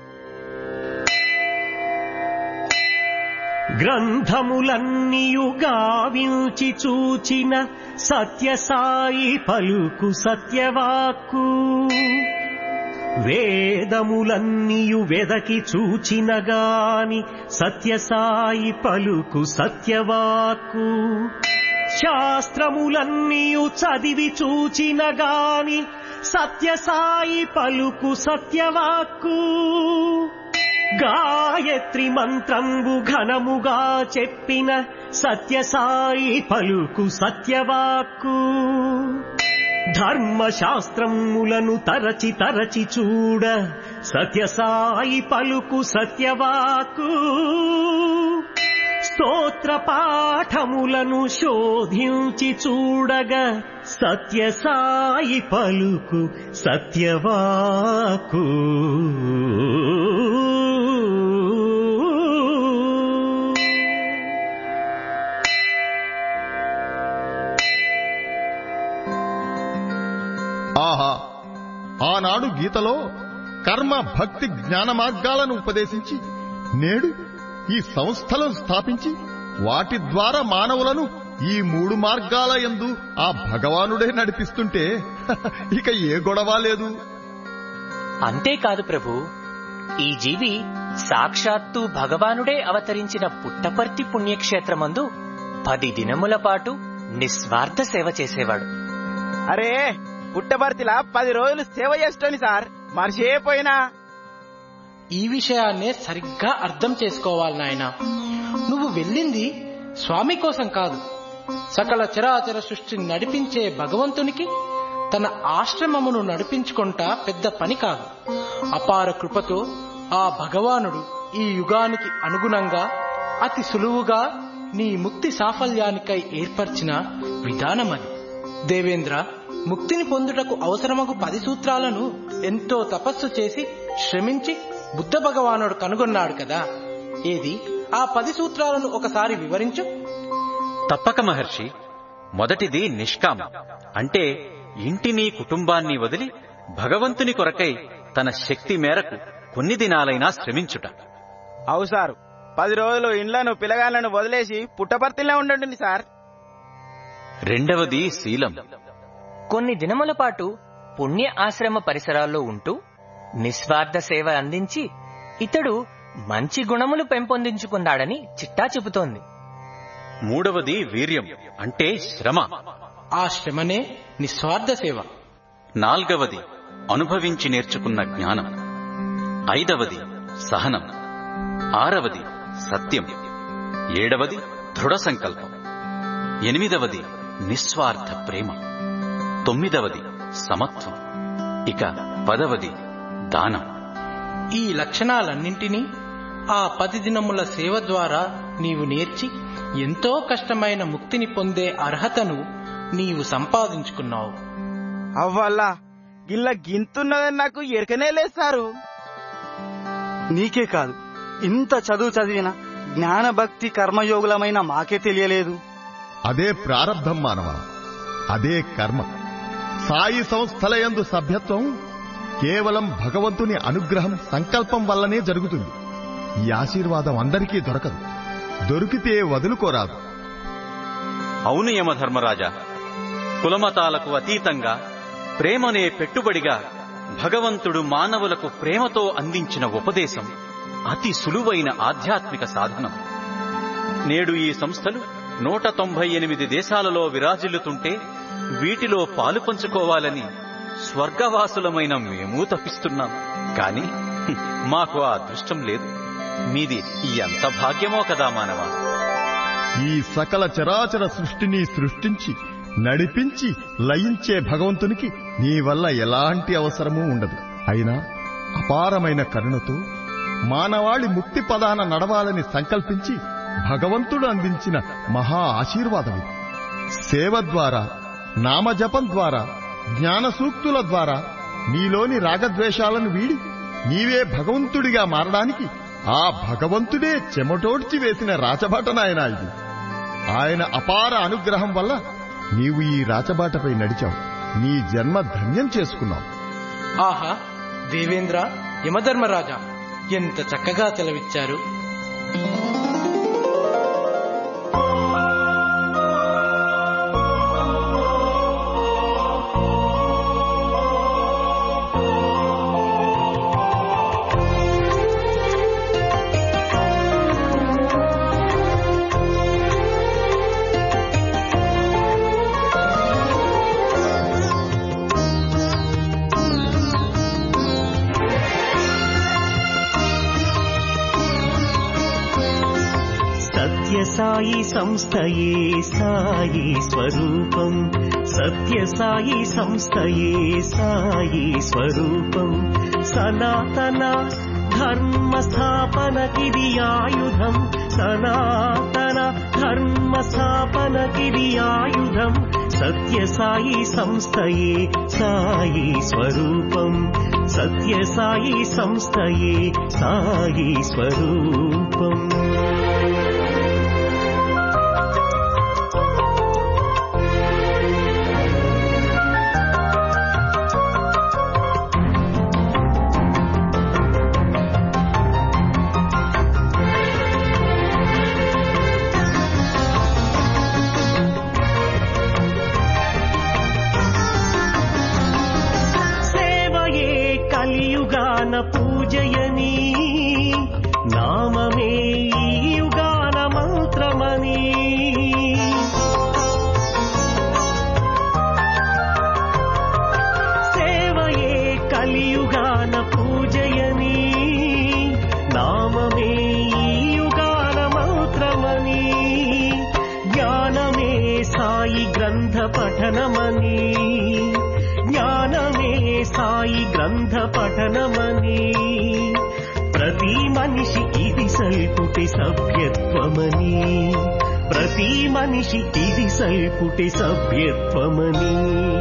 గ్రంథములన్నీయు గావించి చూచిన సత్యసాయి పలుకు సత్యవాక్కు వేదములన్నీయు వెదకి చూచిన గాని సత్యసాయి పలుకు సత్యవాక్కు శాస్త్రములన్నీయు చదివి చూచిన గాని సత్యసాయి పలుకు సత్యవాక్కు గాయత్రి మంత్రంబు ఘనముగా చెప్పిన సత్యసాయి పలుకు సత్యవాక్కు ధర్మశాస్త్రములను తరచి తరచి చూడ సత్యసాయి పలుకు సత్యవాక్కు స్తోత్ర పాఠములను శోధించి చూడగా సత్యసాయి పలుకు సత్యవాకు ఆహా ఆనాడు గీతలో కర్మ భక్తి జ్ఞాన మార్గాలను ఉపదేశించి నేడు ఈ సంస్థలను స్థాపించి వాటి ద్వారా మానవులను ఈ మూడు మార్గాల యందు ఆ భగవానుడే నడిపిస్తుంటే ఇక ఏ గొడవ లేదు అంతేకాదు ప్రభు ఈ జీవి సాక్షాత్తు భగవానుడే అవతరించిన పుట్టపర్తి పుణ్యక్షేత్రమందు పది దినముల పాటు నిస్వార్థ సేవ చేసేవాడు అరే పుట్టబర్తిలా పది రోజులు సేవ చేస్తోని సార్ మర్చిపోయినా ఈ విషయాన్నే సరిగ్గా అర్థం చేసుకోవాలి నాయన నువ్వు వెళ్ళింది స్వామి కోసం కాదు సకల చరాచర సృష్టిని నడిపించే భగవంతునికి తన ఆశ్రమమును నడిపించుకుంటా పెద్ద పని కాదు అపార కృపతో ఆ భగవానుడు ఈ యుగానికి అనుగుణంగా అతి సులువుగా నీ ముక్తి సాఫల్యానికై ఏర్పరిచిన విధానమది దేవేంద్ర ముక్తిని పొందుటకు అవసరమగు పది సూత్రాలను ఎంతో తపస్సు చేసి శ్రమించి బుద్ధ భగవానుడు కనుగొన్నాడు కదా ఏది ఆ పది సూత్రాలను ఒకసారి వివరించు తప్పక మహర్షి మొదటిది నిష్కామ అంటే ఇంటిని కుటుంబాన్ని వదిలి భగవంతుని కొరకై తన శక్తి మేరకు కొన్ని దినాలైనా శ్రమించుట అవు సారు పది రోజులు ఇండ్లను పిల్లగాళ్లను వదిలేసి పుట్టపర్తిలో ఉండండి సార్ రెండవది శీలం కొన్ని దినముల పాటు పుణ్య ఆశ్రమ పరిసరాల్లో ఉంటూ నిస్వార్థ సేవ అందించి ఇతడు మంచి గుణములు పెంపొందించుకున్నాడని చిట్టా చెబుతోంది మూడవది వీర్యం అంటే శ్రమ ఆ శ్రమనే నిస్వార్థ సేవ నాల్గవది అనుభవించి నేర్చుకున్న జ్ఞానం ఐదవది సహనం ఆరవది సత్యం ఏడవది దృఢ సంకల్పం ఎనిమిదవది నిస్వార్థ ప్రేమ తొమ్మిదవది సమత్వం ఇక పదవది దానం ఈ లక్షణాలన్నింటినీ ఆ పది దినముల సేవ ద్వారా నీవు నేర్చి ఎంతో కష్టమైన ముక్తిని పొందే అర్హతను నీవు సంపాదించుకున్నావు అవ్వల్లా గిల్ల గింతున్నదని నాకు ఎరకనే లేదు సారు నీకే కాదు ఇంత చదువు చదివిన జ్ఞానభక్తి కర్మయోగులమైన మాకే తెలియలేదు అదే ప్రారంధం మానవ అదే కర్మ సాయి సంస్థల యందు సభ్యత్వం కేవలం భగవంతుని అనుగ్రహం సంకల్పం వల్లనే జరుగుతుంది ఈ ఆశీర్వాదం అందరికీ దొరకదు దొరికితే వదులుకోరాదు అవును యమధర్మరాజా కులమతాలకు అతీతంగా ప్రేమనే పెట్టుబడిగా భగవంతుడు మానవులకు ప్రేమతో అందించిన ఉపదేశం అతి సులువైన ఆధ్యాత్మిక సాధనం నేడు ఈ సంస్థలు నూట తొంభై ఎనిమిది దేశాలలో విరాజిల్లుతుంటే వీటిలో పాలు పంచుకోవాలని స్వర్గవాసులమైన మేము తప్పిస్తున్నాం కాని హ్మ్, మాకు ఆ అదృష్టం లేదు మీది ఎంత భాగ్యమో కదా మానవా ఈ సకల చరాచర సృష్టిని సృష్టించి నడిపించి లయించే భగవంతునికి నీ వల్ల ఎలాంటి అవసరమూ ఉండదు అయినా అపారమైన కరుణతో మానవాళి ముక్తి పదాన నడవాలని సంకల్పించి భగవంతుడు అందించిన మహా ఆశీర్వాదం ఇది. సేవ ద్వారా నామజపం ద్వారా జ్ఞాన సూక్తుల ద్వారా నీలోని రాగద్వేషాలను వీడి నీవే భగవంతుడిగా మారడానికి ఆ భగవంతుడే చెమటోడ్చి వేసిన రాచబాటనాయన ఇది ఆయన అపార అనుగ్రహం వల్ల నీవు ఈ రాచబాటపై నడిచావు నీ జన్మ ధన్యం చేసుకున్నావు ఆహా దేవేంద్ర యమధర్మరాజా ఎంత చక్కగా సెలవిచ్చారు సత్యసాయి సంస్థయే సాయి స్వరూపం సత్యసాయి సంస్థయే సాయి స్వరూపం సనాతన ధర్మ స్థాపనకిది ఆయుధం సనాతన ధర్మ స్థాపనకిది ఆయుధం సత్యసాయి సంస్థయే సాయి స్వరూపం సత్యసాయి సంస్థయే సాయి స్వరూపం సేవయే కలియుగాన పూజయని నామమే ఈ యుగాన మంత్రమని సేవయే కలియుగాన పూజయని నామమే ఈ యుగాన మంత్రమని జ్ఞానమే సాయి గ్రంథ పఠనమని జ్ఞానమే సాయి గ్రంథ పఠనమని ప్రతి మనిషి ఇది సల్పుటి సభ్యత్వమని ప్రతి మనిషి ఇది సల్పుటి సభ్యత్వమని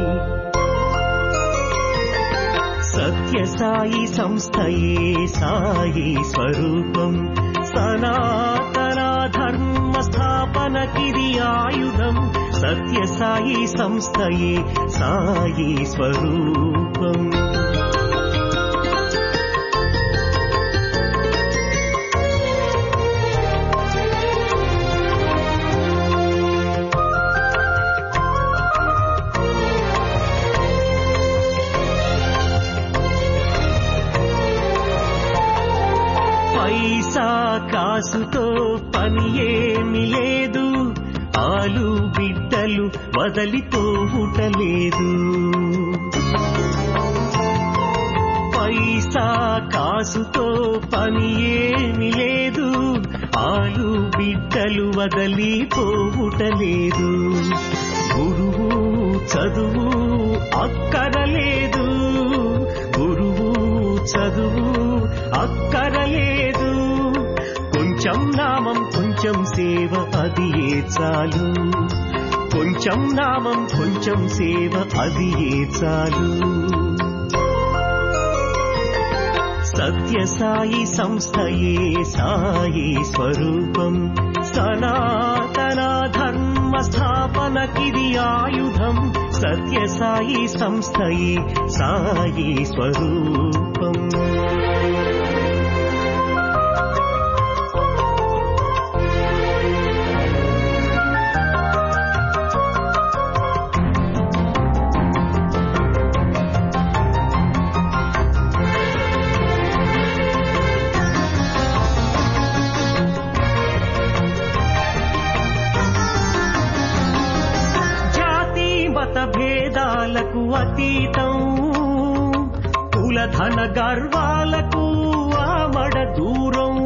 సత్య సాయి సంస్థయే సాయి స్వరూపం సనాతన ధర్మ స్థాపనకిది ఆయుధం సత్య సాయి సంస్థయే సాయి స్వరూపం పైసా కాసుతో పని ఏమి లేదు ఆలు బిడ్డలు వదలిపోవుటలేదు పైసా కాసుతో పని ఏమి లేదు ఆలు బిడ్డలు వదలిపోవుటలేదు గురువు చదువు అక్కరలేదు గురువు చదువు అక్కరలేదు కొంచెం నామం కొంచెం సేవ అది ఏ చాలు కొంచెం నామం కొంచెం సేవ అది ఏ చాలు సత్య సాయి సంస్థయే సాయి స్వరూపం సనాతన ధర్మ స్థాపనకిది ఆయుధం సత్య సాయి సంస్థయే సాయి స్వరూపం జాతి మత భేదాలకు అతీతం కులధన గర్వాలకు ఆమడ దూరం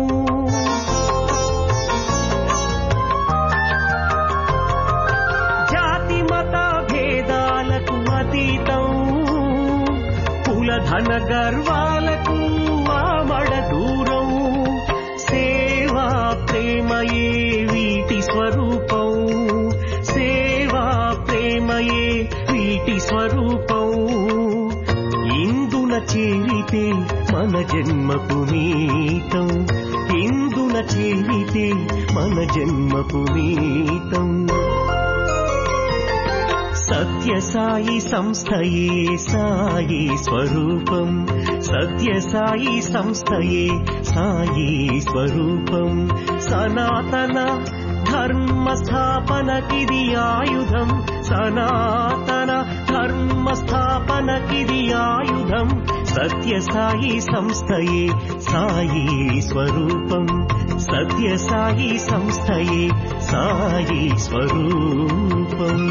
జాతి మత భేదాలకు అతీతం కులధన గర్వాలకు ఆమడ దూరం సేవా ప్రేమయే వీటి స్వరూపం సేవా ప్రేమయే వీటి స్వరూపం ఇందున చేరితే మన జన్మపు నీతం ఇందున చేరితే మన జన్మపు నీతం సత్య సాయి సంస్థయే సాయి స్వరూపం సత్య సాయి సంస్థయే సాయి స్వరూపం సనాతన ధర్మ స్థాపనకిది ఆయుధం సనాతన ధర్మ స్థాపనకిది ఆయుధం సత్య సాయి సంస్థయే సాయి స్వరూపం సత్య సాయి సంస్థయే సాయి స్వరూపం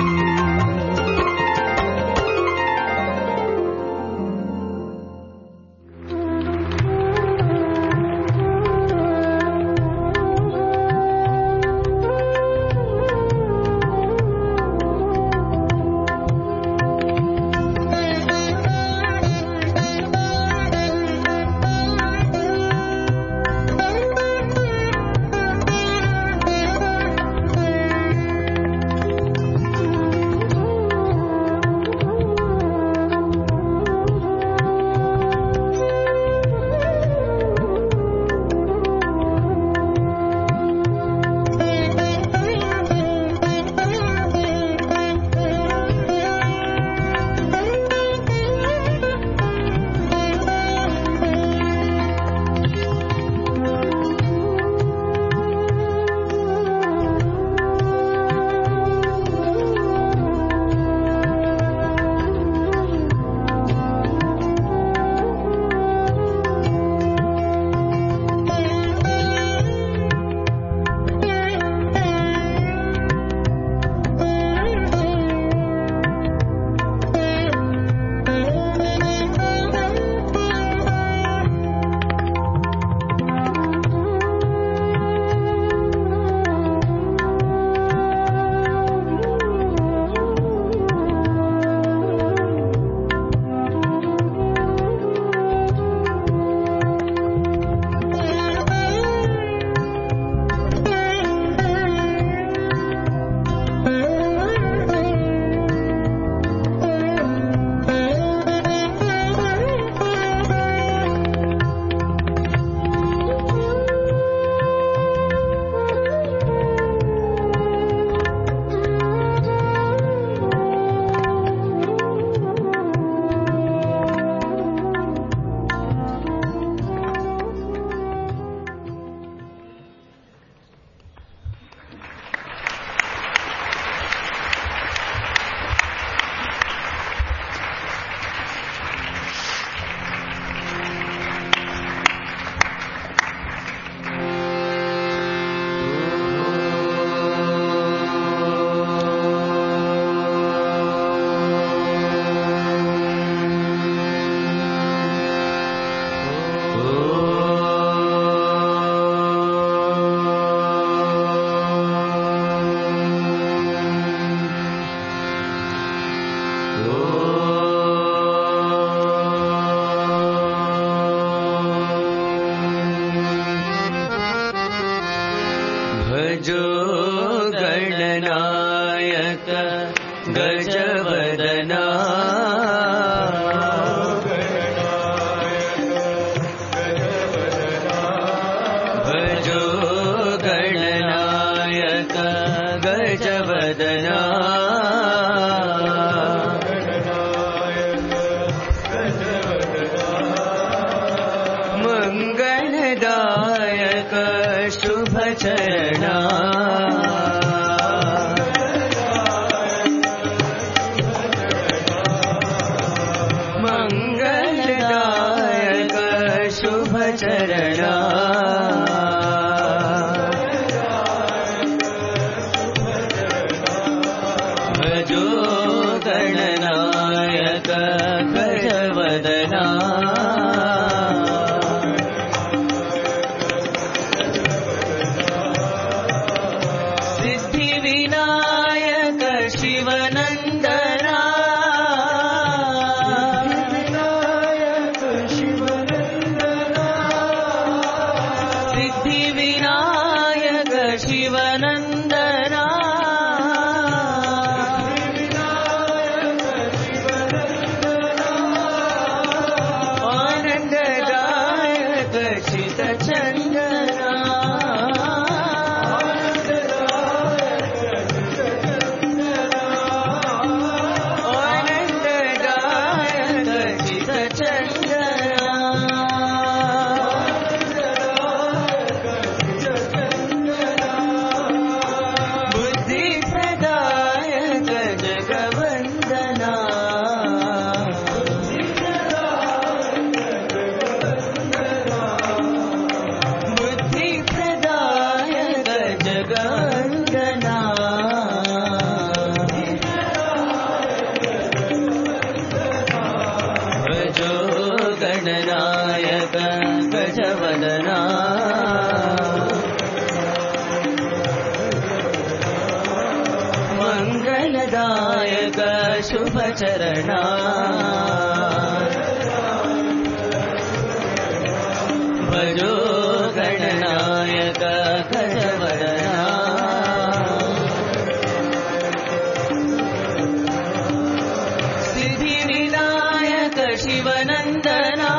मङ्गलदायक शुभचरणा मङ्गलदायक शुभचरणा भजो गणनायक गजवदना सिद्धिविनायक शिवनन्दना सिद्धिविनायक शिवनन्दना आनन्ददायक चितचन्दना आनन्ददायक चितचन्दना बुद्धिप्रदायक जगवन्दना बुद्धिप्रदायक जगवन्दना भजो गणनायक गजवदना मङ्गलदायक शुभचरणा भजो गणनायक गजवदना सिद्धिविनायक शिवनन्दना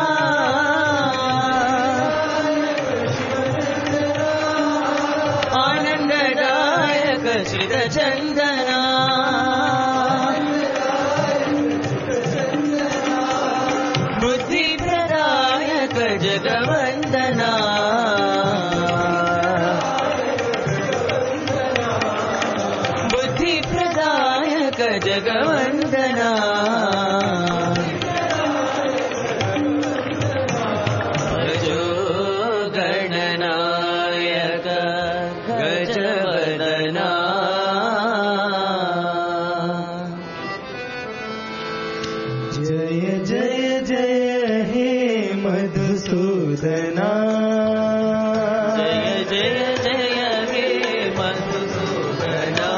आनन्ददायक श्रितचन्दना बुद्धिप्रदायक जगवन्दना बुद्धिप्रदायक जगवन्दना भजो गणनायक गजवदना जय जय जय हे मधुसूदना जय जय जय हे मधुसूदना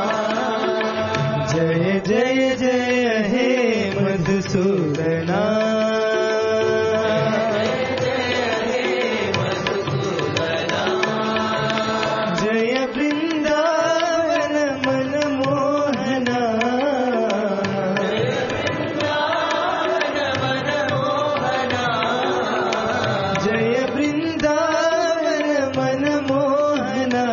जय जय जय हे मधुसूदना जय वृन्दावन मनमोहना जय वृन्दावन मनमोहना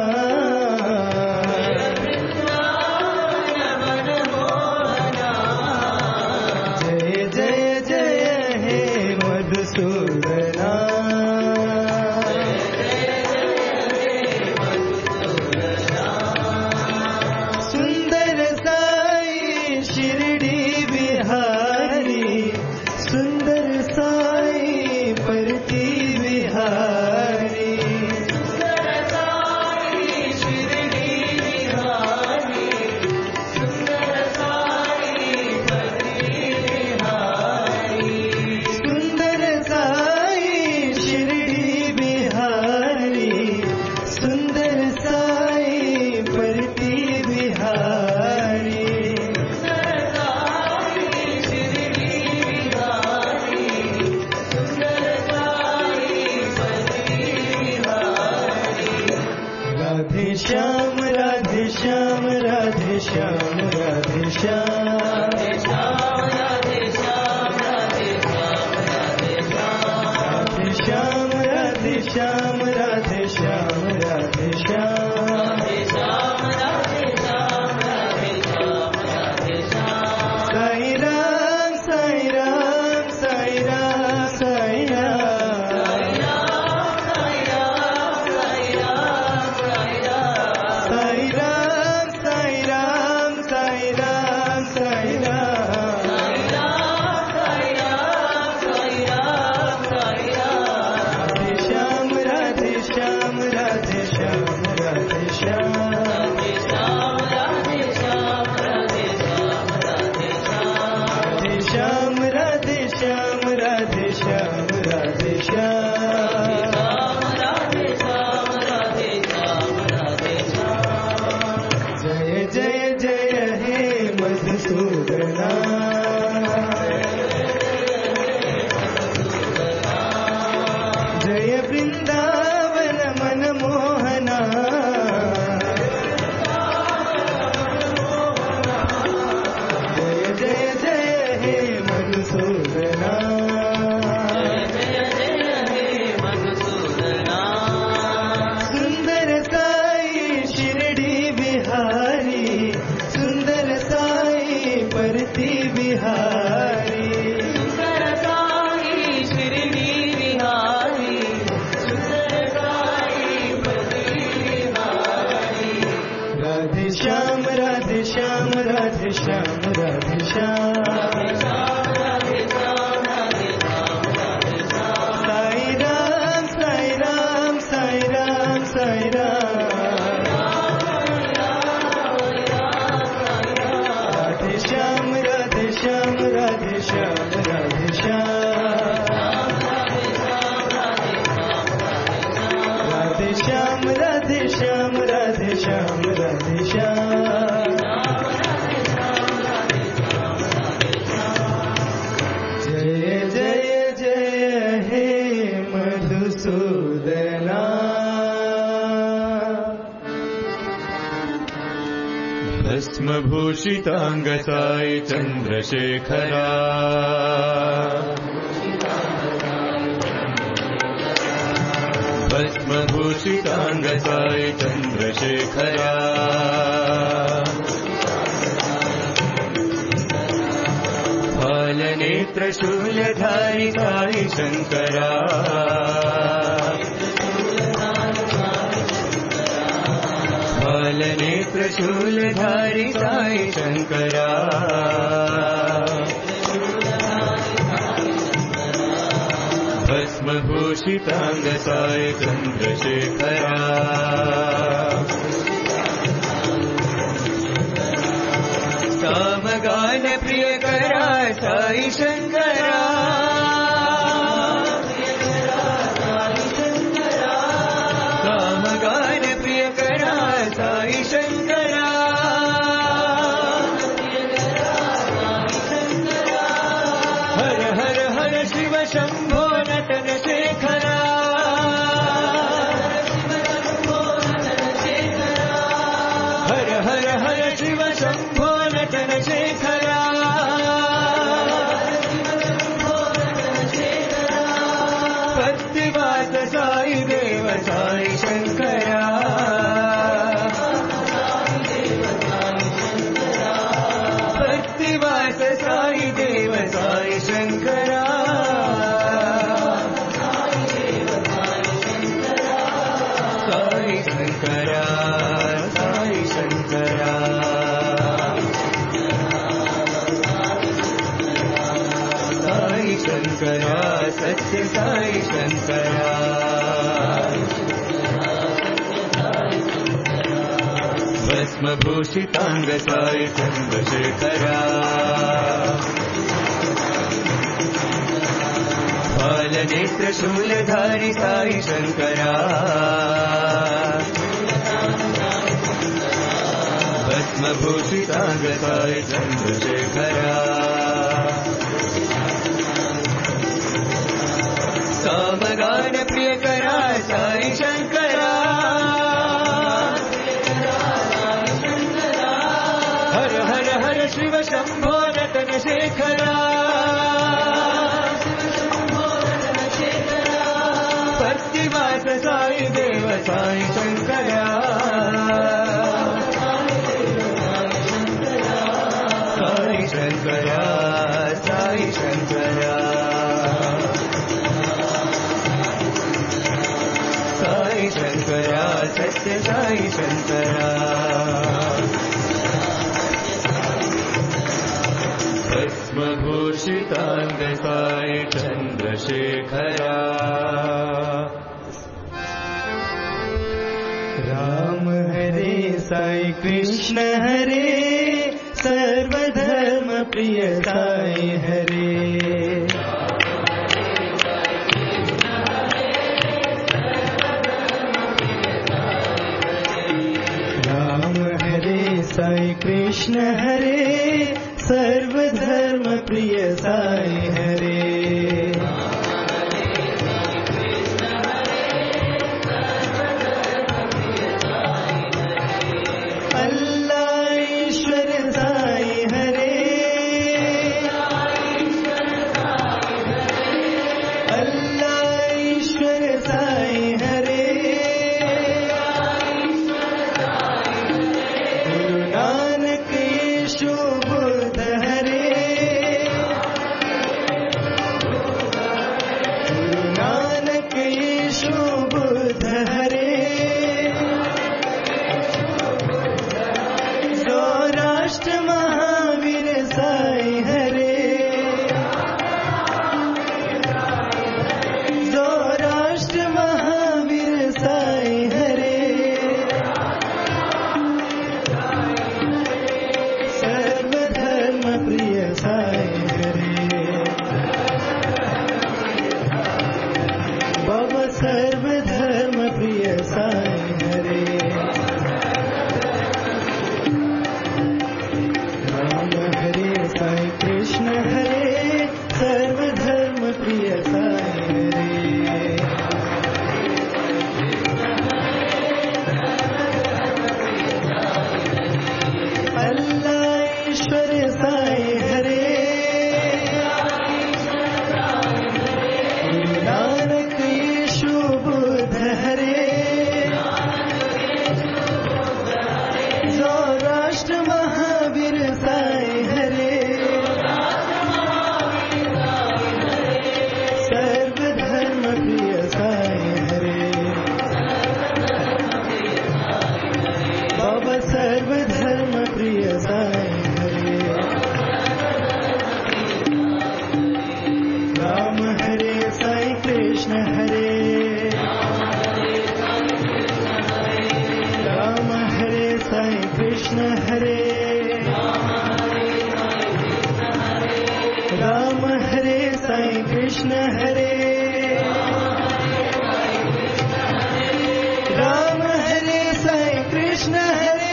जय जय जय हे मधुसूदना सुन्दर साई शिरडी बिहारी सुन्दर साई परती बिहारी सुन्दर साई शिरडी बिहारी सुन्दर साई परती बिहारी राधे श्याम राधे श्याम राधे श्याम राधे श्याम राधे श्याम राधे श्याम राधे श्याम राधे श्याम राधे श्याम राधे साई राम साई राम साई राम साई राम भस्मभूषिताङ्ग साई चन्द्रशेखरा भस्मभूषिताङ्ग साई चन्द्रशेखरा फालनेत्रशूलधारि साई शङ्करा फालनेत्रशूलधारि साई शङ्करा भस्मभूषिताङ्ग साई चन्द्रशेखरा सामगान प्रियकरा साई शङ्करा सामगान प्रियकरा साई शङ्करा हर हर हर शिव शम्भो नटन शेखरा हर हर हर शिव शम्भो नटन शेखरा पत्तिवास साई देव साई शङ्करा पत्तिवास साई देव साई शङ्करा साई शङ्करा साई शङ्करा साई शङ्करा सत्य साई शङ्करा भस्मभूषिताङ्ग साई चन्द्रशेखरा फालनेत्रशूलधारि साई शङ्करा भस्मभूषिताङ्ग साई चन्द्रशेखरा सामगान प्रियकरा साई शङ्करा हर हर हर शिव शम्भो नटन शेखरा पत्तिवास साई देव साई शङ्करा साई शङ्करा साई शङ्करा साई शङ्करा सत्य साई शङ्करा भस्मभूषिताङ्ग साई चन्द्रशेखरा राम हरे साई कृष्ण हरे सर्वधर्म प्रिय साई हरे राम हरे साई कृष्ण हरे सर्वधर्म प्रिय साई हरे अल्लाह ईश्वर साई हरे अल्लाह ईश्वर साई हरे गुरु नानक ईशु बुद्ध हरे गुरु नानक ईशु बुद्ध हरे सौराष्ट्र महावीर साई हरे सौराष्ट्र महावीर साई हरे सर्वधर्म प्रिय साई हरे बाबा सर्वधर्म प्रिय साई हरे राम हरे साई कृष्ण हरे सर्वधर्म प्रिय साई हरे अल्लाह कृष्ण हरे राम हरे साई कृष्ण हरे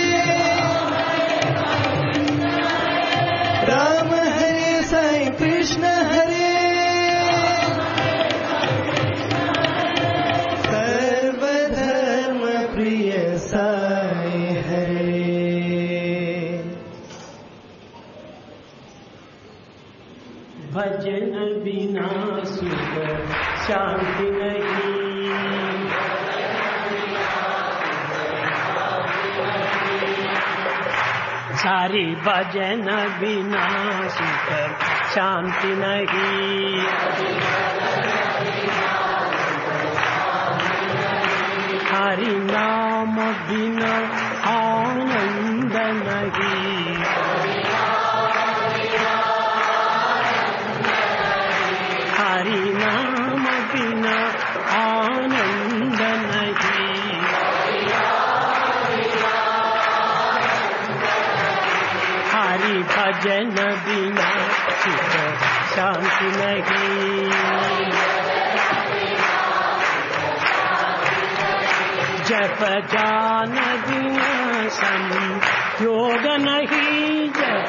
राम हरे साई कृष्ण हरे सर्वधर्म प्रिय साई हरे भजन बिना सुख शांति नहीं सारी भजन बिना सुख शांति नहीं हरि नाम बिना आनंद नहीं हरि नाम बिना आनंद नहीं हरि भजन बिना सुख शांति नहीं जप जान बिना सम योग नहीं जप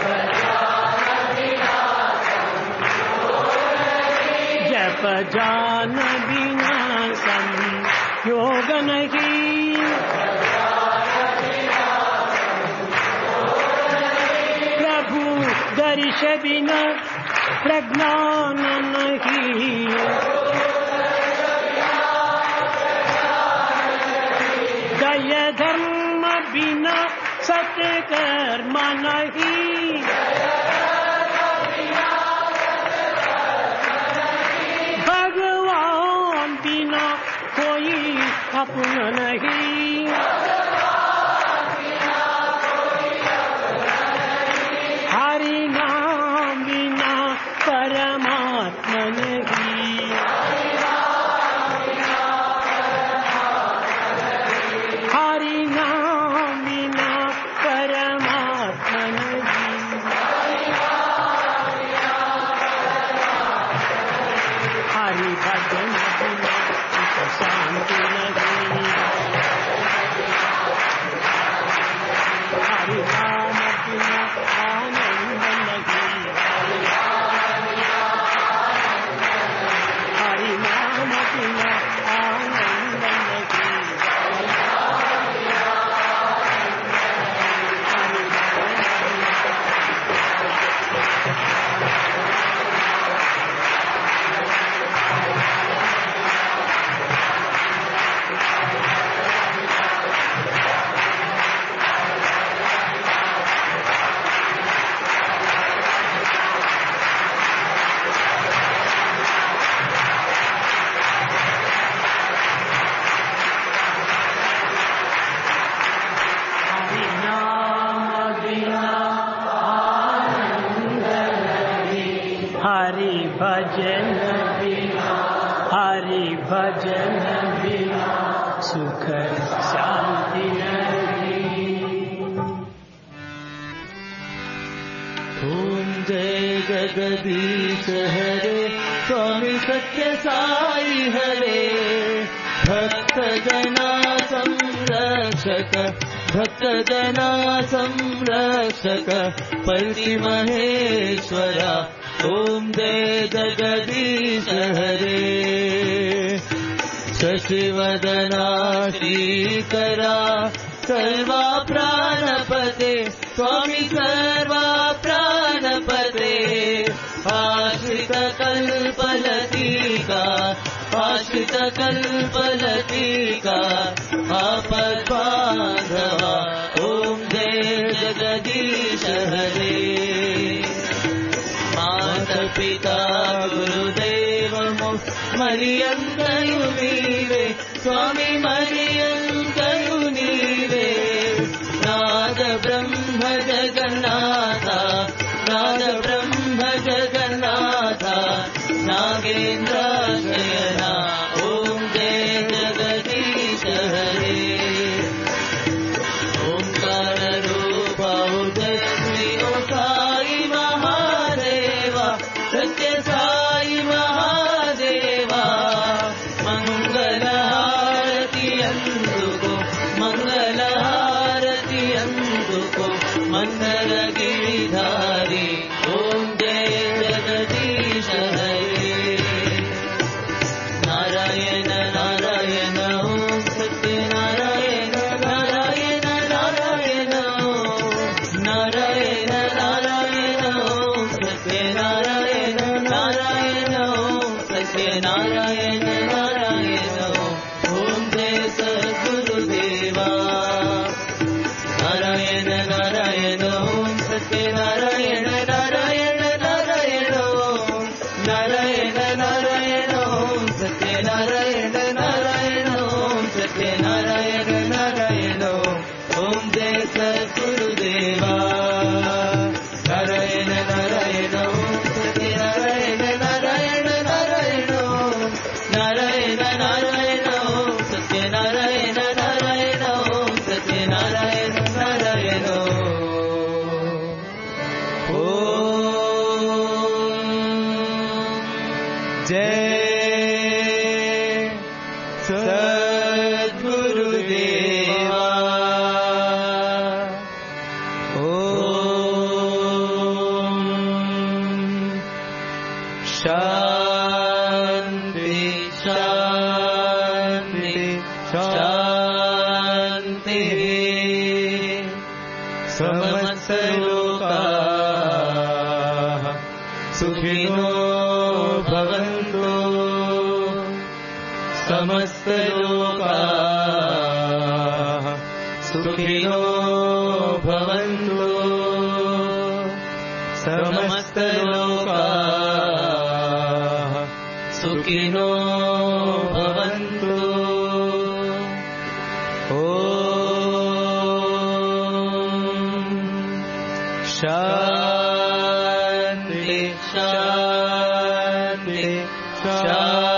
जप जान बिना सम योग नहीं प्रभु दर्श बिना प्रज्ञान नहीं दय धर्म बिना सत्कर्म नहीं भगवान बिना कोई अपना नहीं हरि नाम बिना परमात्मा नहीं हरि नाम बिना परमात्मा नहीं हरि भजन बिना सुख शांति नहीं हरि नाम बिना आनंद नहीं हरि नाम बिना आनंद नहीं हरि नाम बिना आनंद नहीं हरि भजन बिना हरि भजन बिना सुख शांति नहीं ओम जय जगदीश हरे स्वामी सत्य साई हरे भक्त जना संरक्षक भक्त जना संरक्षक पल्ली महेश्वरा ओम जय जगदीश हरे शशिवदना श्रीकरा सर्वा प्राणपते स्वामी सर्वा प्राणपते आश्रित कल्पलतिका आश्रित कल्पलतिका आपद्बान्धवा ॐ जय जगदीश हरे मातपिता गुरुदेवमो मरियन्तनु नीवे स्वामी मरियन्तनु नीवे नाद ब्रह्म जगन्नाथ नाद ब्रह्म जगन्नाथ नागेन्द्र शयना ॐ जय जगदीश हरे ओंकार रूप जय ओ साई महादेवा सत्य साई महा सद्गुरुदेवा ॐ शान्ति शान्ति शान्तिः समस्तलोकाः सुखिनो भवन्तु समस्तलोकाः सुखिनो भवन्तु समस्तलोकाः सुखिनो भवन्तु ॐ शान्ति शान्ति शान्ति